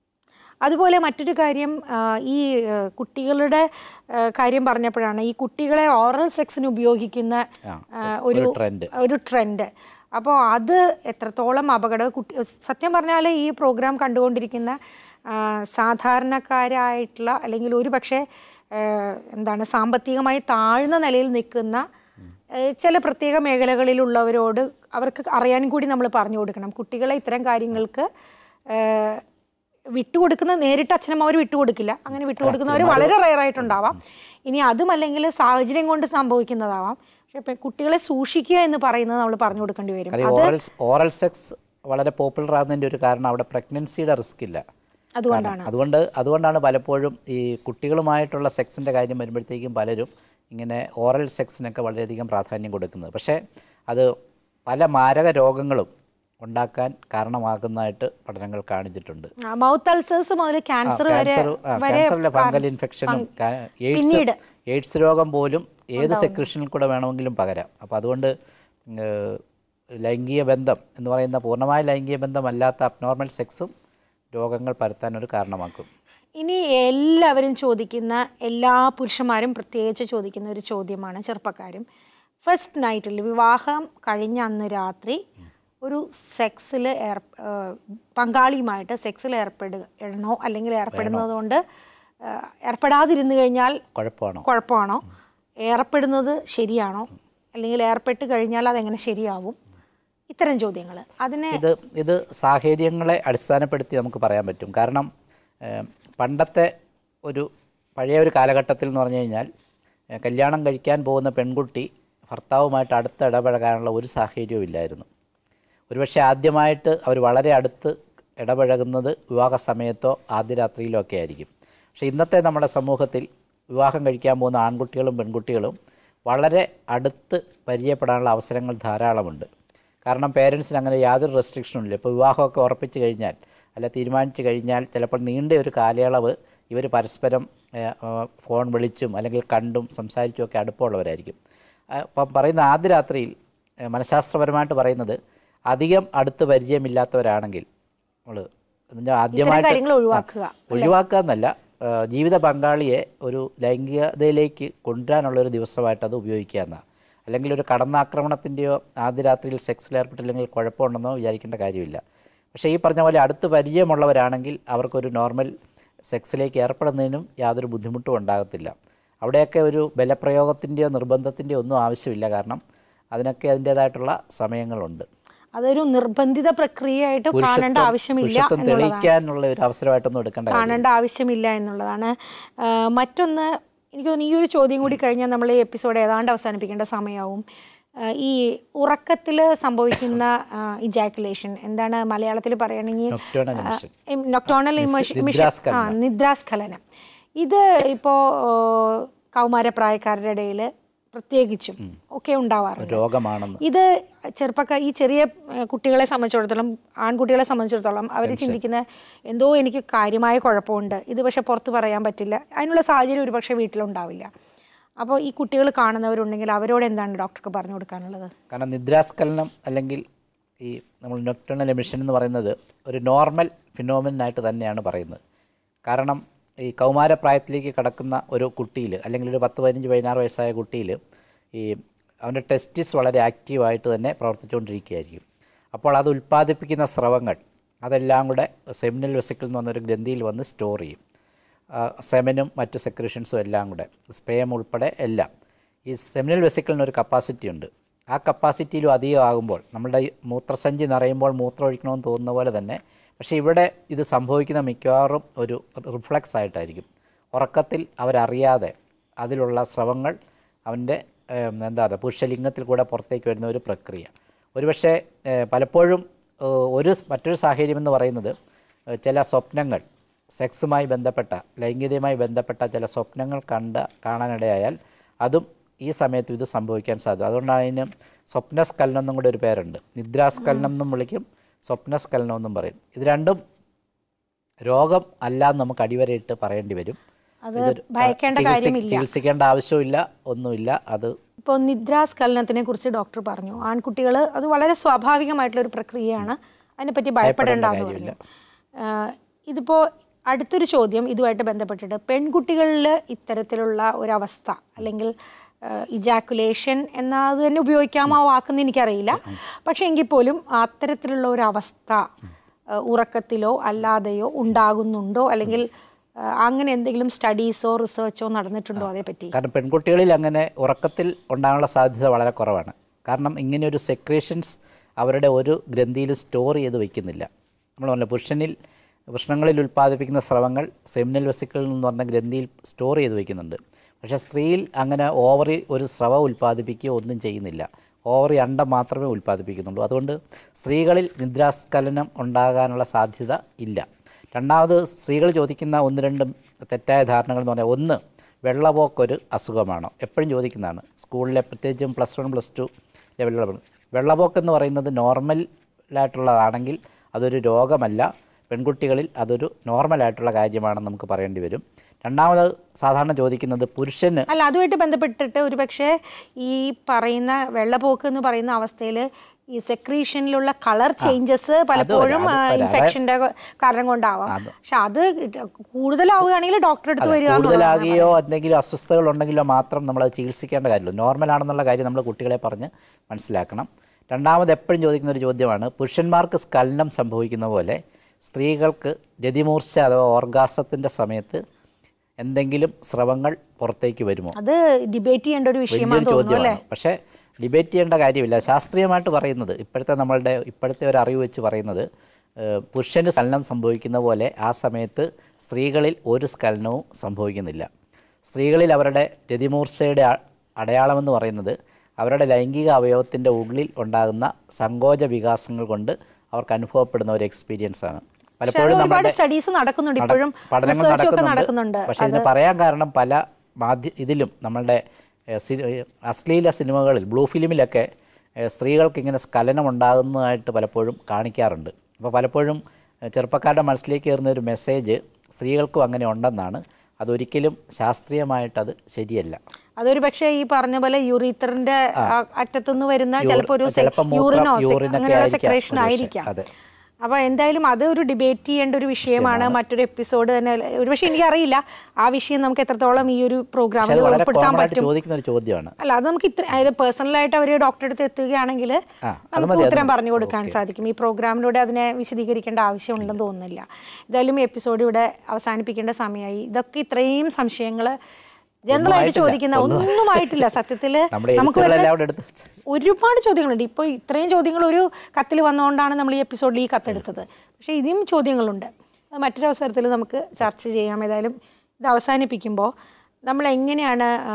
അതുപോലെ മറ്റൊരു കാര്യം ആ, ഈ ആ, കുട്ടികളുടെ ആ, കാര്യം പറഞ്ഞപ്പോഴാണ് ഈ കുട്ടികളെ ഓറൽ സെക്സിന് ഉപയോഗിക്കുന്ന ആ, ആ, ഒരു ഒരു ട്രെൻഡ് ഒരു ട്രെൻഡ് അപ്പോൾ അത് എത്രത്തോളം അപകടം കുട്ടി സത്യം പറഞ്ഞാൽ ഈ പ്രോഗ്രാം കണ്ടുകൊണ്ടിരിക്കുന്ന ആ, സാധാരണക്കാരായിട്ടുള്ള അല്ലെങ്കിൽ ഒരു പക്ഷേ ആ, എന്താണ് സാമ്പത്തികമായി താഴ്ന്ന നിലയിൽ നിൽക്കുന്ന ആ, ചില പ്രത്യേക മേഖലകളിലുള്ളവരോട് അവർക്ക് അറിയാനും കൂടി നമ്മൾ പറഞ്ഞു കൊടുക്കണം കുട്ടികളെ ഇത്തരം കാര്യങ്ങൾക്ക് ആ, വിട്ടുകൊടുക്കുന്ന നേരിട്ട് അച്ഛനമ്മ അവർ വിട്ടുകൊടുക്കില്ല അങ്ങനെ വിട്ടുകൊടുക്കുന്നവർ വളരെ റയർ ആയിട്ടുണ്ടാവാം ഇനി അതുമല്ലെങ്കിൽ സാഹചര്യം കൊണ്ട് സംഭവിക്കുന്നതാവാം പക്ഷെ ഇപ്പം കുട്ടികളെ സൂക്ഷിക്കുക എന്ന് പറയുന്നത് നമ്മൾ പറഞ്ഞു കൊടുക്കേണ്ടി വരും കാര്യം ഓറൽ ഓറൽ സെക്സ് വളരെ പോപ്പുലർ ആകുന്നതിൻ്റെ ഒരു കാരണം അവിടെ പ്രഗ്നൻസിയുടെ റിസ്ക് ഇല്ല അതുകൊണ്ടാണ് അതുകൊണ്ട് അതുകൊണ്ടാണ് പലപ്പോഴും ഈ കുട്ടികളുമായിട്ടുള്ള സെക്സിൻ്റെ കാര്യം വരുമ്പോഴത്തേക്കും പലരും ഇങ്ങനെ ഓറൽ സെക്സിനൊക്കെ വളരെയധികം പ്രാധാന്യം കൊടുക്കുന്നത് പക്ഷേ അത് പല മാരക രോഗങ്ങളും ഉണ്ടാക്കാൻ കാരണമാകുന്നതായിട്ട് പഠനങ്ങൾ കാണിച്ചിട്ടുണ്ട് മൗത്ത് അൾസേഴ്സ് മുതൽ ക്യാൻസർ വരെ ക്യാൻസർ വരെ ക്യാൻസറിലെ ഫംഗൽ ഇൻഫെക്ഷനും എയ്ഡ്സ് പിന്നീട്. എയ്ഡ്സ് രോഗം പോലും ഏത് സെക്രീഷനിൽ കൂടെ വേണമെങ്കിലും പകരാം അപ്പോൾ അതുകൊണ്ട് ഏഹ്, ലൈംഗിക ബന്ധം എന്ന് പറയുന്ന പൂർണ്ണമായ ലൈംഗിക ബന്ധമല്ലാത്ത അബ്നോർമൽ സെക്സും രോഗങ്ങൾ പരത്താൻ ഒരു കാരണമാക്കും ഇനി എല്ലാവരും ചോദിക്കുന്ന എല്ലാ പുരുഷന്മാരും പ്രത്യേകിച്ച് ചോദിക്കുന്ന ഒരു ചോദ്യമാണ് ചെറുപ്പക്കാരും ഫസ്റ്റ് നൈറ്റിൽ വിവാഹം കഴിഞ്ഞ അന്ന് രാത്രി ഒരു സെക്സിൽ ഏർ ഏർ പങ്കാളിയുമായിട്ട് സെക്സിൽ ഏർപ്പെടുകയാണോ അല്ലെങ്കിൽ ഏർപ്പെടുന്നത് കൊണ്ട് ഏർ ഏർപ്പെടാതിരുന്നു കഴിഞ്ഞാൽ കുഴപ്പമാണോ കുഴപ്പമാണോ ഏർപ്പെടുന്നത് ശരിയാണോ അല്ലെങ്കിൽ ഏർപ്പെട്ട് കഴിഞ്ഞാൽ അതെങ്ങനെ ശരിയാവും ഇത്തരം ചോദ്യങ്ങൾ അതിനെ ഇത് ഇത് സാഹചര്യങ്ങളെ അടിസ്ഥാനപ്പെടുത്തി നമുക്ക് പറയാൻ പറ്റും കാരണം ഏഹ്, പണ്ടത്തെ ഒരു പഴയ ഒരു കാലഘട്ടത്തിൽ എന്ന് പറഞ്ഞു കഴിഞ്ഞാൽ ഏഹ്, കല്യാണം കഴിക്കാൻ പോകുന്ന പെൺകുട്ടി ഭർത്താവുമായിട്ട് അടുത്ത് ഇടപഴകാനുള്ള ഒരു സാഹചര്യവും ഇല്ലായിരുന്നു ഒരുപക്ഷെ ആദ്യമായിട്ട് അവർ വളരെ അടുത്ത് ഇടപഴകുന്നത് വിവാഹ സമയത്തോ ആദ്യ രാത്രിയിലോ ഒക്കെ ആയിരിക്കും പക്ഷേ ഇന്നത്തെ നമ്മുടെ സമൂഹത്തിൽ വിവാഹം കഴിക്കാൻ പോകുന്ന ആൺകുട്ടികളും പെൺകുട്ടികളും വളരെ അടുത്ത് പരിചയപ്പെടാനുള്ള അവസരങ്ങൾ ധാരാളമുണ്ട് കാരണം പേരൻസിന് അങ്ങനെ യാതൊരു റെസ്ട്രിക്ഷനും ഇല്ല ഇപ്പോൾ വിവാഹമൊക്കെ ഉറപ്പിച്ച് കഴിഞ്ഞാൽ അല്ല തീരുമാനിച്ചു കഴിഞ്ഞാൽ ചിലപ്പോൾ നീണ്ട ഒരു കാലയളവ് ഇവർ പരസ്പരം ഏഹ്, ഏഹ്, ഫോൺ വിളിച്ചും അല്ലെങ്കിൽ കണ്ടും സംസാരിച്ചും ഒക്കെ അടുപ്പമുള്ളവരായിരിക്കും ആ, ഇപ്പം പറയുന്ന ആദ്യ രാത്രിയിൽ ഏഹ്, മനഃശാസ്ത്രപരമായിട്ട് പറയുന്നത് അധികം അടുത്ത് പരിചയമില്ലാത്തവരാണെങ്കിൽ നമ്മൾ ആദ്യമായിട്ട് കാര്യങ്ങൾ ഒഴിവാക്കുക ഒഴിവാക്കുക എന്നല്ല ആ, ജീവിത പങ്കാളിയെ ഒരു ലൈംഗികതയിലേക്ക് കൊണ്ടുവരാനുള്ള ഒരു ദിവസമായിട്ട് അത് ഉപയോഗിക്കുക എന്നാണ് അല്ലെങ്കിൽ ഒരു കടന്നാക്രമണത്തിൻ്റെയോ ആദ്യ രാത്രിയിൽ സെക്സിൽ ഏർപ്പെട്ടില്ലെങ്കിൽ കുഴപ്പമുണ്ടെന്നോ വിചാരിക്കേണ്ട കാര്യമില്ല പക്ഷേ ഈ പറഞ്ഞ പോലെ അടുത്ത് പരിചയമുള്ളവരാണെങ്കിൽ അവർക്കൊരു നോർമൽ സെക്സിലേക്ക് ഏർപ്പെടുന്നതിനും യാതൊരു ബുദ്ധിമുട്ടും ഉണ്ടാകത്തില്ല അവിടെയൊക്കെ ഒരു ബലപ്രയോഗത്തിൻ്റെയോ നിർബന്ധത്തിൻ്റെയോ ഒന്നും ആവശ്യമില്ല കാരണം അതിനൊക്കെ അതിൻ്റേതായിട്ടുള്ള സമയങ്ങളുണ്ട് അതൊരു നിർബന്ധിത പ്രക്രിയയായിട്ട് കാണേണ്ട ആവശ്യമില്ല പുരുഷത്വം തെളിയിക്കാനുള്ള ഒരു അവസരമായിട്ടൊന്നും എടുക്കേണ്ട കാര്യമില്ല. കാണേണ്ട ആവശ്യമില്ല എന്നുള്ളതാണ് ആ, മറ്റൊന്ന് എനിക്ക് തോന്നുന്നു ഈ ഒരു ചോദ്യം കൂടി കഴിഞ്ഞാൽ നമ്മൾ ഈ എപ്പിസോഡ് ഏതാണ്ട് അവസാനിപ്പിക്കേണ്ട സമയമാവും ആ, ഈ ഉറക്കത്തിൽ സംഭവിക്കുന്ന ഇജാക്കുലേഷൻ എന്താണ് മലയാളത്തിൽ പറയുകയാണെങ്കിൽ Nocturnal emission. നൊക്ടോണൽ നിദ്രാസ്ഖലനം. ആ നിദ്രാസ്ഖലനം ഇത് ഇപ്പോൾ കൗമാരപ്രായക്കാരുടെ ഇടയിൽ പ്രത്യേകിച്ചും ഒക്കെ ഉണ്ടാവാറുണ്ട് രോഗമാണെന്ന് ഇത് ചെറുപ്പക്കാർ ഈ ചെറിയ ഏഹ്, കുട്ടികളെ സംബന്ധിച്ചിടത്തോളം ആൺകുട്ടികളെ സംബന്ധിച്ചിടത്തോളം അവർ ചിന്തിക്കുന്ന എന്തോ എനിക്ക് കാര്യമായ കുഴപ്പമുണ്ട് ഇത് പക്ഷെ പുറത്ത് പറയാൻ പറ്റില്ല അതിനുള്ള സാഹചര്യം ഒരുപക്ഷെ വീട്ടിലുണ്ടാവില്ല അപ്പോൾ ഈ കുട്ടികൾ കാണുന്നവരുണ്ടെങ്കിൽ അവരോട് എന്താണ് ഡോക്ടർക്ക് പറഞ്ഞു കൊടുക്കാനുള്ളത് കാരണം നിദ്രാസ്ഖലനം അല്ലെങ്കിൽ ഈ നമ്മൾ നൊക്ടണൽ എമിഷൻ എന്ന് പറയുന്നത് ഒരു നോർമൽ ഫിനോമിനായിട്ട് തന്നെയാണ് പറയുന്നത് കാരണം ഈ കൗമാരപ്രായത്തിലേക്ക് കടക്കുന്ന ഒരു കുട്ടിയിൽ അല്ലെങ്കിൽ ഒരു പത്ത് പതിനഞ്ച് പതിനാറ് വയസ്സായ കുട്ടിയിൽ ഈ അവൻ്റെ ടെസ്റ്റിസ് വളരെ ആക്റ്റീവായിട്ട് തന്നെ പ്രവർത്തിച്ചുകൊണ്ടിരിക്കുകയായിരിക്കും അപ്പോൾ അത് ഉൽപ്പാദിപ്പിക്കുന്ന സ്രവങ്ങൾ അതെല്ലാം കൂടെ സെമിനൽ വെസിക്കിൾ എന്ന് പറഞ്ഞൊരു ഗ്രന്ഥിയിൽ വന്ന് സ്റ്റോർ ചെയ്യും ആ, സെമനും മറ്റ് സെക്രഷൻസും എല്ലാം കൂടെ സ്പേം ഉൾപ്പെടെ എല്ലാം ഈ സെമിനൽ വെസിക്കിളിന് ഒരു കപ്പാസിറ്റി ഉണ്ട് ആ കപ്പാസിറ്റിയിലും അധികം ആകുമ്പോൾ നമ്മുടെ ഈ മൂത്രസഞ്ചി നിറയുമ്പോൾ മൂത്രം ഒഴിക്കണമെന്ന് തോന്നുന്ന പോലെ തന്നെ പക്ഷേ ഇവിടെ ഇത് സംഭവിക്കുന്ന മിക്കവാറും ഒരു റിഫ്ലക്സ് ആയിട്ടായിരിക്കും ഉറക്കത്തിൽ അവരറിയാതെ അതിലുള്ള സ്രവങ്ങൾ അവൻ്റെ ഏം, എന്താ പറയുക പുരുഷലിംഗത്തിൽ കൂടെ പുറത്തേക്ക് വരുന്ന ഒരു പ്രക്രിയ ഒരുപക്ഷെ ഏ, പലപ്പോഴും ഏ, ഒരു സ് മറ്റൊരു സാഹചര്യം എന്ന് പറയുന്നത് ഏ, ചില സ്വപ്നങ്ങൾ സെക്സുമായി ബന്ധപ്പെട്ട ലൈംഗികതയുമായി ബന്ധപ്പെട്ട ചില സ്വപ്നങ്ങൾ കണ്ട് കാണാനിടയായാൽ അതും ഈ സമയത്ത് ഇത് സംഭവിക്കാൻ സാധ്യത അതുകൊണ്ടാണ് അതിന് സ്വപ്നസ്ഖലനം എന്നും കൂടെ ഒരു പേരുണ്ട് നിദ്രാസ്ഖലനം എന്നും വിളിക്കും സ്വപ്നസ്ഖലനം എന്നും പറയും ഇത് രണ്ടും രോഗം അല്ല എന്ന് നമുക്ക് അടിവരയിട്ട് പറയേണ്ടി വരും അത് ഇതൊരു, ആ, ഭയക്കേണ്ട ചികിത്സി- കാര്യമില്ല. ചികിത്സിക്കേണ്ട ആവശ്യമില്ല ഒന്നുമില്ല അത് ഇപ്പോൾ നിദ്രാസ്ഖലനത്തിനെ കുറിച്ച് ഡോക്ടർ പറഞ്ഞു ആൺകുട്ടികൾ അത് വളരെ സ്വാഭാവികമായിട്ടുള്ള ഒരു പ്രക്രിയയാണ് അതിനെപ്പറ്റി ഭയപ്പെടേണ്ട എന്ന് പറഞ്ഞു ആഹ് ഇതിപ്പോൾ അടുത്തൊരു ചോദ്യം ഇതുമായിട്ട് ബന്ധപ്പെട്ടിട്ട് പെൺകുട്ടികളിൽ ഇത്തരത്തിലുള്ള ഒരവസ്ഥ അല്ലെങ്കിൽ ഇജാക്കുലേഷൻ എന്നത് തന്നെ ഉപയോഗിക്കാമോ ആ വാക്കെന്ന് എനിക്കറിയില്ല പക്ഷെ എങ്കിൽ പോലും അത്തരത്തിലുള്ള ഒരു അവസ്ഥ ആഹ് ഉറക്കത്തിലോ അല്ലാതെയോ ഉണ്ടാകുന്നുണ്ടോ അല്ലെങ്കിൽ ആഹ് അങ്ങനെ എന്തെങ്കിലും സ്റ്റഡീസോ റിസർച്ചോ നടന്നിട്ടുണ്ടോ അതേപ്പറ്റി കാരണം പെൺകുട്ടികളിൽ അങ്ങനെ ഉറക്കത്തിൽ ഉണ്ടാകാനുള്ള സാധ്യത വളരെ കുറവാണ് കാരണം ഇങ്ങനെ ഒരു സെക്രേഷൻസ് അവരുടെ ഒരു ഗ്രന്ഥിയിലും സ്റ്റോർ ചെയ്ത് വയ്ക്കുന്നില്ല നമ്മൾ പറഞ്ഞ പുരുഷനിൽ വൃഷ്ണങ്ങളിൽ ഉൽപ്പാദിപ്പിക്കുന്ന സ്രവങ്ങൾ സെമിനൽ വെസിക്കിൾ എന്ന് പറഞ്ഞ ഗ്രന്ഥിയിൽ സ്റ്റോർ ചെയ്ത് വയ്ക്കുന്നുണ്ട് പക്ഷേ സ്ത്രീയിൽ അങ്ങനെ ഓവറി ഒരു സ്രവം ഉൽപ്പാദിപ്പിക്കുകയോ ഒന്നും ചെയ്യുന്നില്ല ഓവറി അണ്ടം മാത്രമേ ഉൽപ്പാദിപ്പിക്കുന്നുള്ളൂ അതുകൊണ്ട് സ്ത്രീകളിൽ നിദ്രാസ്ഖലനം ഉണ്ടാകാനുള്ള സാധ്യത ഇല്ല രണ്ടാമത് സ്ത്രീകൾ ചോദിക്കുന്ന ഒന്ന് രണ്ടും തെറ്റായ ധാരണകൾ എന്ന് പറഞ്ഞാൽ ഒന്ന് വെള്ളപോക്കൊരു അസുഖമാണോ എപ്പോഴും ചോദിക്കുന്നതാണ് സ്കൂളിലെ പ്രത്യേകിച്ചും പ്ലസ് വൺ പ്ലസ് ടു ലെവലിലുള്ള വെള്ളപോക്ക് എന്ന് പറയുന്നത് നോർമലായിട്ടുള്ളതാണെങ്കിൽ അതൊരു രോഗമല്ല പെൺകുട്ടികളിൽ അതൊരു നോർമലായിട്ടുള്ള കാര്യമാണെന്ന് നമുക്ക് പറയേണ്ടി വരും രണ്ടാമത് സാധാരണ ചോദിക്കുന്നത് പുരുഷന് അല്ല അതുമായിട്ട് ബന്ധപ്പെട്ടിട്ട് ഒരുപക്ഷെ ഈ പറയുന്ന വെള്ളപ്പോക്ക് എന്ന് പറയുന്ന അവസ്ഥയിൽ ഈ സെക്രീഷനിലുള്ള കളർ ചേഞ്ചസ് പലപ്പോഴും അത് വരാം. ഇൻഫെക്ഷന്റെ കാരണം കൊണ്ടാവാം പക്ഷെ അത് കൂടുതലാവുകയാണെങ്കിൽ ഡോക്ടറെ അടുത്ത് വരിക എന്നുള്ളതാണ്. കൂടുതലാകുകയോ എന്തെങ്കിലും അസ്വസ്ഥതകൾ ഉണ്ടെങ്കിലോ മാത്രം നമ്മൾ അത് ചികിത്സിക്കേണ്ട കാര്യമുള്ളൂ നോർമൽ ആണെന്നുള്ള കാര്യം നമ്മൾ കുട്ടികളെ പറഞ്ഞ് മനസ്സിലാക്കണം രണ്ടാമത് എപ്പോഴും ചോദിക്കുന്ന ഒരു ചോദ്യമാണ് പുരുഷന്മാർക്ക് സ്കലനം സംഭവിക്കുന്ന പോലെ സ്ത്രീകൾക്ക് രതിമൂർച്ച അഥവാ ഓർഗാസത്തിൻ്റെ സമയത്ത് എന്തെങ്കിലും സ്രവങ്ങൾ പുറത്തേക്ക് വരുമോ അത് ഡിബേറ്റ് ചെയ്യേണ്ട ഒരു വിഷയമാണ് വലിയൊരു തോന്നുന്നു അല്ലേ ചോദ്യമാണ് പക്ഷേ ഡിബേറ്റ് ചെയ്യേണ്ട കാര്യമില്ല ശാസ്ത്രീയമായിട്ട് പറയുന്നത് ഇപ്പോഴത്തെ നമ്മളുടെ ഇപ്പോഴത്തെ ഒരു അറിവ് വെച്ച് പറയുന്നത് ഏഹ്, പുരുഷന് സ്ഖലനം സംഭവിക്കുന്ന പോലെ ആ സമയത്ത് സ്ത്രീകളിൽ ഒരു സ്ഖലനവും സംഭവിക്കുന്നില്ല സ്ത്രീകളിൽ അവരുടെ രതിമൂർച്ചയുടെ അ- അടയാളമെന്ന് പറയുന്നത് അവരുടെ ലൈംഗിക അവയവത്തിൻ്റെ ഉള്ളിൽ ഉണ്ടാകുന്ന സങ്കോച വികാസങ്ങൾ കൊണ്ട് അവർക്ക് അനുഭവപ്പെടുന്ന ഒരു എക്സ്പീരിയൻസ് ആണ് പക്ഷെ അത് പലപ്പോഴും ഒരുപാട് നമ്മുടെ സ്റ്റഡീസ് നടക്കുന്നുണ്ട് നട- ഇപ്പോഴും പഠനങ്ങൾ റിസർച്ച് ഒക്കെ നടക്കുന്നുണ്ട് നടക്കുന്നുണ്ട് പക്ഷേ ഇതിന് പറയാൻ കാരണം പല മാധ്യ ഇതിലും നമ്മളുടെ ഏഹ്, സി- ഏഹ്, അശ്ലീല സിനിമകളിൽ ബ്ലൂ ഫിലിമിലൊക്കെ ഏഹ്, സ്ത്രീകൾക്ക് ഇങ്ങനെ സ്ഖലനം ഉണ്ടാകുന്നതായിട്ട് പലപ്പോഴും കാണിക്കാറുണ്ട് അപ്പോൾ പലപ്പോഴും ഏഹ്, ചെറുപ്പക്കാരുടെ മനസ്സിലേക്ക് കയറുന്ന ഒരു മെസ്സേജ് സ്ത്രീകൾക്കും അങ്ങനെ ഉണ്ടെന്നാണ് അതൊരിക്കലും ശാസ്ത്രീയമായിട്ടത് ശരിയല്ല അതൊരു പക്ഷേ ഈ പറഞ്ഞ പോലെ യൂറീത്തറിന്റെ അറ്റത്തുനിന്ന് വരുന്ന യൂറി- ചിലപ്പോൾ ഒരു ചിലപ്പോൾ മൂത്രം, യൂറിനോ യൂറിനൊക്കെ അങ്ങനെയുള്ള ആയിരിക്കാം സെക്രേഷൻ ഒരുപക്ഷെ. ആയിരിക്കാം അതെ. അപ്പൊ എന്തായാലും അത് ഒരു ഡിബേറ്റ് ചെയ്യേണ്ട ഒരു വിഷയമാണ് മറ്റൊരു എപ്പിസോഡ് തന്നെ ഒരുപക്ഷെ എനിക്കറിയില്ല ആ വിഷയം നമുക്ക് എത്രത്തോളം ഈ ഒരു പക്ഷേ പ്രോഗ്രാമിൽ അത് വളരെ ഉൾപ്പെടുത്താൻ കോമൺ ആയിട്ട് പറ്റും ചോദിക്കുന്ന ഒരു ചോദ്യമാണ് അല്ല അത് നമുക്ക് ഇത്ര അതായത് പേഴ്സണലായിട്ട് അവർ ഡോക്ടറെ അടുത്ത് എത്തുകയാണെങ്കിൽ ആ, അത് നമുക്ക് മതി, അത് ഉത്തരം മതി. പറഞ്ഞു കൊടുക്കാൻ സാധിക്കും ഈ പ്രോഗ്രാമിലൂടെ അതിനെ വിശദീകരിക്കേണ്ട ആവശ്യമുണ്ടെന്ന് തോന്നുന്നില്ല എന്തായാലും ഈ എപ്പിസോഡ് ഇവിടെ അവസാനിപ്പിക്കേണ്ട സമയമായി ഇതൊക്കെ ഇത്രയും സംശയങ്ങൾ ജനറൽ ആയിട്ട് ആയിട്ടില്ല. ചോദിക്കുന്ന ഒന്നും- ഒന്നും ആയിട്ടില്ല സത്യത്തില് നമ്മുടെ നമുക്ക് വരുന്ന എഴുത്തുകളെല്ലാം അവിടെ എടുത്ത് വെച്ച്. ഒരുപാട് ചോദ്യങ്ങളുണ്ട് ഇപ്പോൾ ഇത്രയും ചോദ്യങ്ങൾ ഒരു കത്തിൽ വന്നുകൊണ്ടാണ് നമ്മൾ ഈ എപ്പിസോഡിൽ ഈ കത്തെടുത്തത് പക്ഷേ ഇനിയും ചോദ്യങ്ങളുണ്ട് അത് മറ്റൊരു അവസരത്തിൽ നമുക്ക് ചർച്ച ചെയ്യാം ഏതായാലും ഇത് അവസാനിപ്പിക്കുമ്പോൾ നമ്മൾ എങ്ങനെയാണ് ആ,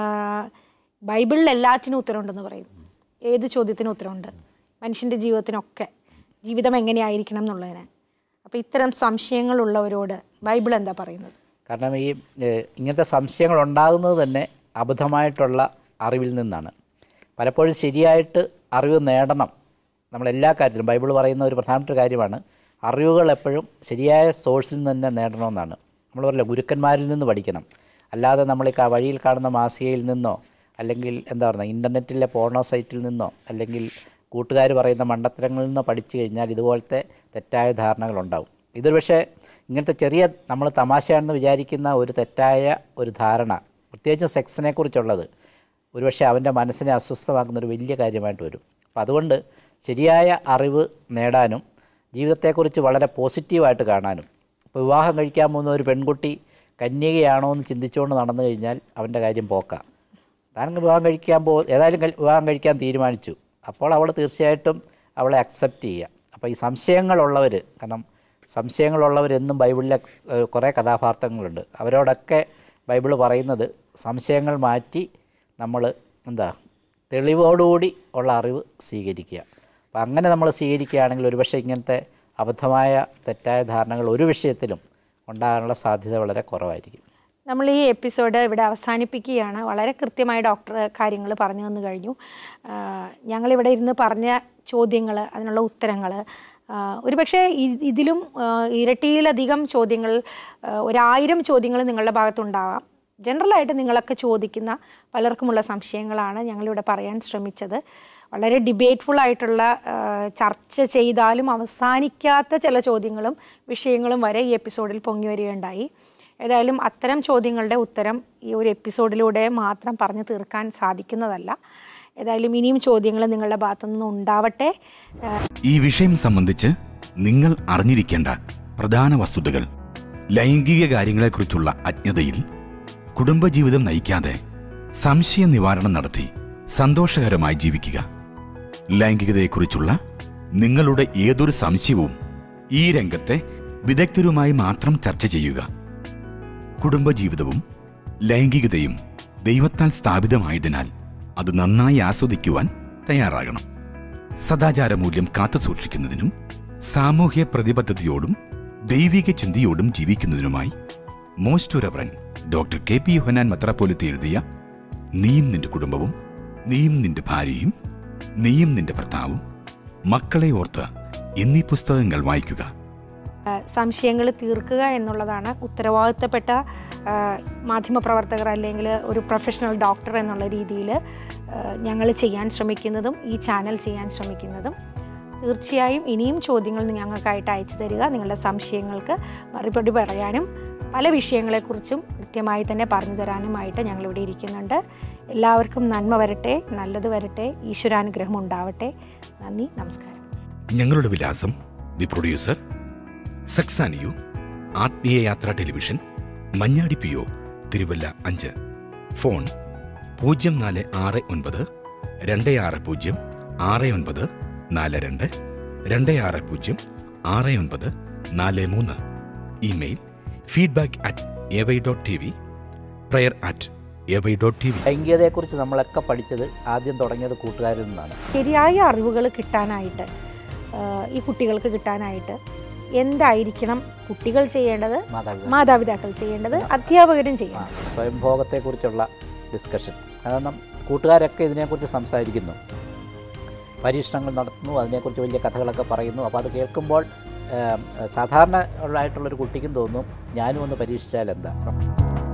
ബൈബിളിൽ എല്ലാറ്റിനും ഉത്തരവുണ്ടെന്ന് പറയും ഏത് ചോദ്യത്തിനും ഉത്തരവുണ്ട് മനുഷ്യൻ്റെ ജീവിതത്തിനൊക്കെ ജീവിതം എങ്ങനെയായിരിക്കണം എന്നുള്ളതിന് അപ്പോൾ ഇത്തരം സംശയങ്ങളുള്ളവരോട് ബൈബിൾ എന്താ പറയുന്നത് കാരണം ഈ ഏഹ്, ഇങ്ങനത്തെ സംശയങ്ങൾ ഉണ്ടാകുന്നത് തന്നെ അബദ്ധമായിട്ടുള്ള അറിവിൽ നിന്നാണ് പലപ്പോഴും ശരിയായിട്ട് അറിവ് നേടണം നമ്മളെല്ലാ കാര്യത്തിലും ബൈബിൾ പറയുന്ന ഒരു പ്രധാനപ്പെട്ട കാര്യമാണ് അറിവുകൾ എപ്പോഴും ശരിയായ സോഴ്സിൽ നിന്ന് തന്നെ നേടണമെന്നാണ് നമ്മൾ പറയില്ല ഗുരുക്കന്മാരിൽ നിന്ന് പഠിക്കണം അല്ലാതെ നമ്മൾ ഈ ക- വഴിയിൽ കാണുന്ന മാസികയിൽ നിന്നോ അല്ലെങ്കിൽ എന്താ പറയുക ഇൻ്റർനെറ്റിലെ പോർണോ സൈറ്റിൽ നിന്നോ അല്ലെങ്കിൽ കൂട്ടുകാർ പറയുന്ന മണ്ടത്തരങ്ങളിൽ നിന്നോ പഠിച്ചു കഴിഞ്ഞാൽ ഇതുപോലത്തെ തെറ്റായ ധാരണകളുണ്ടാവും ഇതൊരു പക്ഷേ ഇങ്ങനത്തെ ചെറിയ നമ്മൾ തമാശയാണെന്ന് വിചാരിക്കുന്ന ഒരു തെറ്റായ ഒരു ധാരണ പ്രത്യേകിച്ചും സെക്സിനെ കുറിച്ചുള്ളത് ഒരുപക്ഷെ അവൻ്റെ മനസ്സിനെ അസ്വസ്ഥമാക്കുന്ന ഒരു വലിയ കാര്യമായിട്ട് വരും അപ്പം അതുകൊണ്ട് ശരിയായ അറിവ് നേടാനും ജീവിതത്തെക്കുറിച്ച് വളരെ പോസിറ്റീവായിട്ട് കാണാനും ഇപ്പോൾ വിവാഹം കഴിക്കാൻ പോകുന്ന ഒരു പെൺകുട്ടി കന്യകയാണോ എന്ന് ചിന്തിച്ചുകൊണ്ട് നടന്നു കഴിഞ്ഞാൽ അവൻ്റെ കാര്യം പോക്കാം താൻ വിവാഹം കഴിക്കാൻ പോ ഏതായാലും കൽ- വിവാഹം കഴിക്കാൻ തീരുമാനിച്ചു അപ്പോൾ അവൾ തീർച്ചയായിട്ടും അവളെ അക്സെപ്റ്റ് ചെയ്യുക അപ്പോൾ ഈ സംശയങ്ങളുള്ളവർ കാരണം സംശയങ്ങളുള്ളവരെന്നും ബൈബിളിലെ ഏഹ്, കുറേ കഥാപാത്രങ്ങളുണ്ട് അവരോടൊക്കെ ബൈബിൾ പറയുന്നത് സംശയങ്ങൾ മാറ്റി നമ്മൾ എന്താ തെളിവോടുകൂടി ഉള്ള അറിവ് സ്വീകരിക്കുക അപ്പം അങ്ങനെ നമ്മൾ സ്വീകരിക്കുകയാണെങ്കിൽ ഒരുപക്ഷെ ഇങ്ങനത്തെ അബദ്ധമായ തെറ്റായ ധാരണകൾ ഒരു വിഷയത്തിലും ഉണ്ടാകാനുള്ള സാധ്യത വളരെ കുറവായിരിക്കും നമ്മൾ ഈ എപ്പിസോഡ് ഇവിടെ അവസാനിപ്പിക്കുകയാണ് വളരെ കൃത്യമായി ഡോക്ടർ കാര്യങ്ങൾ പറഞ്ഞു തന്നു കഴിഞ്ഞു ആഹ് ഞങ്ങളിവിടെ ഇരുന്ന് പറഞ്ഞ ചോദ്യങ്ങൾ അതിനുള്ള ഉത്തരങ്ങൾ ഒരുപക്ഷെ ഇ- ഇതിലും ആഹ് ഇരട്ടിയിലധികം ചോദ്യങ്ങൾ ആഹ് ഒരായിരം ചോദ്യങ്ങൾ നിങ്ങളുടെ ഭാഗത്തുണ്ടാവാം ജനറലായിട്ട് നിങ്ങളൊക്കെ ചോദിക്കുന്ന പലർക്കുമുള്ള സംശയങ്ങളാണ് ഞങ്ങളിവിടെ പറയാൻ ശ്രമിച്ചത് വളരെ ഡിബേറ്റ്ഫുൾ ആയിട്ടുള്ള ആഹ് ചർച്ച ചെയ്താലും അവസാനിക്കാത്ത ചില ചോദ്യങ്ങളും വിഷയങ്ങളും വരെ ഈ എപ്പിസോഡിൽ പൊങ്ങി വരികയുണ്ടായി ഏതായാലും അത്തരം ചോദ്യങ്ങളുടെ ഉത്തരം ഈ ഒരു എപ്പിസോഡിലൂടെ മാത്രം പറഞ്ഞു തീർക്കാൻ സാധിക്കുന്നതല്ല ഏതായാലും ഇനിയും ചോദ്യങ്ങൾ നിങ്ങളുടെ ഭാഗത്തു നിന്ന് ഉണ്ടാവട്ടെ ആഹ് ഈ വിഷയം സംബന്ധിച്ച് നിങ്ങൾ അറിഞ്ഞിരിക്കേണ്ട പ്രധാന വസ്തുതകൾ ലൈംഗിക കാര്യങ്ങളെക്കുറിച്ചുള്ള അജ്ഞതയിൽ കുടുംബജീവിതം നയിക്കാതെ സംശയ നിവാരണം നടത്തി സന്തോഷകരമായി ജീവിക്കുക ലൈംഗികതയെക്കുറിച്ചുള്ള നിങ്ങളുടെ ഏതൊരു സംശയവും ഈ രംഗത്തെ വിദഗ്ധരുമായി മാത്രം ചർച്ച ചെയ്യുക കുടുംബജീവിതവും ലൈംഗികതയും ദൈവത്താൽ സ്ഥാപിതമായതിനാൽ അത് നന്നായി ആസ്വദിക്കുവാൻ തയ്യാറാകണം സദാചാരമൂല്യം കാത്തുസൂക്ഷിക്കുന്നതിനും സാമൂഹ്യ പ്രതിബദ്ധതയോടും ദൈവിക ചിന്തയോടും ജീവിക്കുന്നതിനുമായി most reverend doctor K P Yohannan metropolitan എഴുതിയ നീയും നിന്റെ കുടുംബവും നീയും നിന്റെ ഭാര്യയും നീയും നിന്റെ ഭർത്താവും മക്കളെ ഓർത്ത് എന്നീ പുസ്തകങ്ങൾ വായിക്കുക സംശയങ്ങൾ തീർക്കുക എന്നുള്ളതാണ് ഉത്തരവാദിത്തപ്പെട്ട മാധ്യമപ്രവർത്തകർ അല്ലെങ്കിൽ ഒരു പ്രൊഫഷണൽ ഡോക്ടർ എന്നുള്ള രീതിയിൽ ഞങ്ങൾ ചെയ്യാൻ ശ്രമിക്കുന്നതും ഈ ചാനൽ ചെയ്യാൻ ശ്രമിക്കുന്നതും തീർച്ചയായും ഇനിയും ചോദ്യങ്ങൾ ഞങ്ങൾക്കായിട്ട് അയച്ചു തരിക നിങ്ങളുടെ സംശയങ്ങൾക്ക് മറുപടി പറയാനും പല വിഷയങ്ങളെക്കുറിച്ചും കൃത്യമായി തന്നെ പറഞ്ഞു തരാനുമായിട്ട് ഞങ്ങളിവിടെ ഇരിക്കുന്നുണ്ട് എല്ലാവർക്കും നന്മ വരട്ടെ നല്ലത് വരട്ടെ ഈശ്വരാനുഗ്രഹം ഉണ്ടാവട്ടെ നന്ദി നമസ്കാരം ഞങ്ങളുടെ വിലാസം ദി പ്രൊഡ്യൂസർ സക്സാനിയു ആത്മീയ യാത്ര television Manjadi P O Thiruvalla അഞ്ച് ഫോൺ പൂജ്യം നാല് ആറ് ഒൻപത് രണ്ട് ആറ് പൂജ്യം ആറ് ഒൻപത് നാല് രണ്ട് രണ്ട് ആറ് പൂജ്യം ആറ് ഒൻപത് നാല് മൂന്ന് email feedback at A Y dot T V prayer at A Y dot T V ലൈംഗികതയെക്കുറിച്ച് നമ്മളൊക്കെ പഠിച്ചത് ആദ്യം തുടങ്ങിയത് കൂട്ടുകാരിൽ നിന്നാണ് ശരിയായ അറിവുകൾ കിട്ടാനായിട്ട് ആ, ഈ കുട്ടികൾക്ക് കിട്ടാനായിട്ട് എന്തായിരിക്കണം കുട്ടികൾ ചെയ്യേണ്ടത് മാതാപിതാക്കൾ മാതാപിതാക്കൾ ചെയ്യേണ്ടത് അധ്യാപകരും ആ, ചെയ്യണം സ്വയംഭോഗത്തെക്കുറിച്ചുള്ള ഡിസ്കഷൻ കാരണം കൂട്ടുകാരൊക്കെ ഇതിനെക്കുറിച്ച് സംസാരിക്കുന്നു പരീക്ഷണങ്ങൾ നടത്തുന്നു അതിനെക്കുറിച്ച് വലിയ കഥകളൊക്കെ പറയുന്നു അപ്പോൾ അത് കേൾക്കുമ്പോൾ ഏം, സാധാരണ ഉള്ളതായിട്ടുള്ളൊരു കുട്ടിക്കും തോന്നും ഞാനും ഒന്ന് പരീക്ഷിച്ചാൽ എന്താ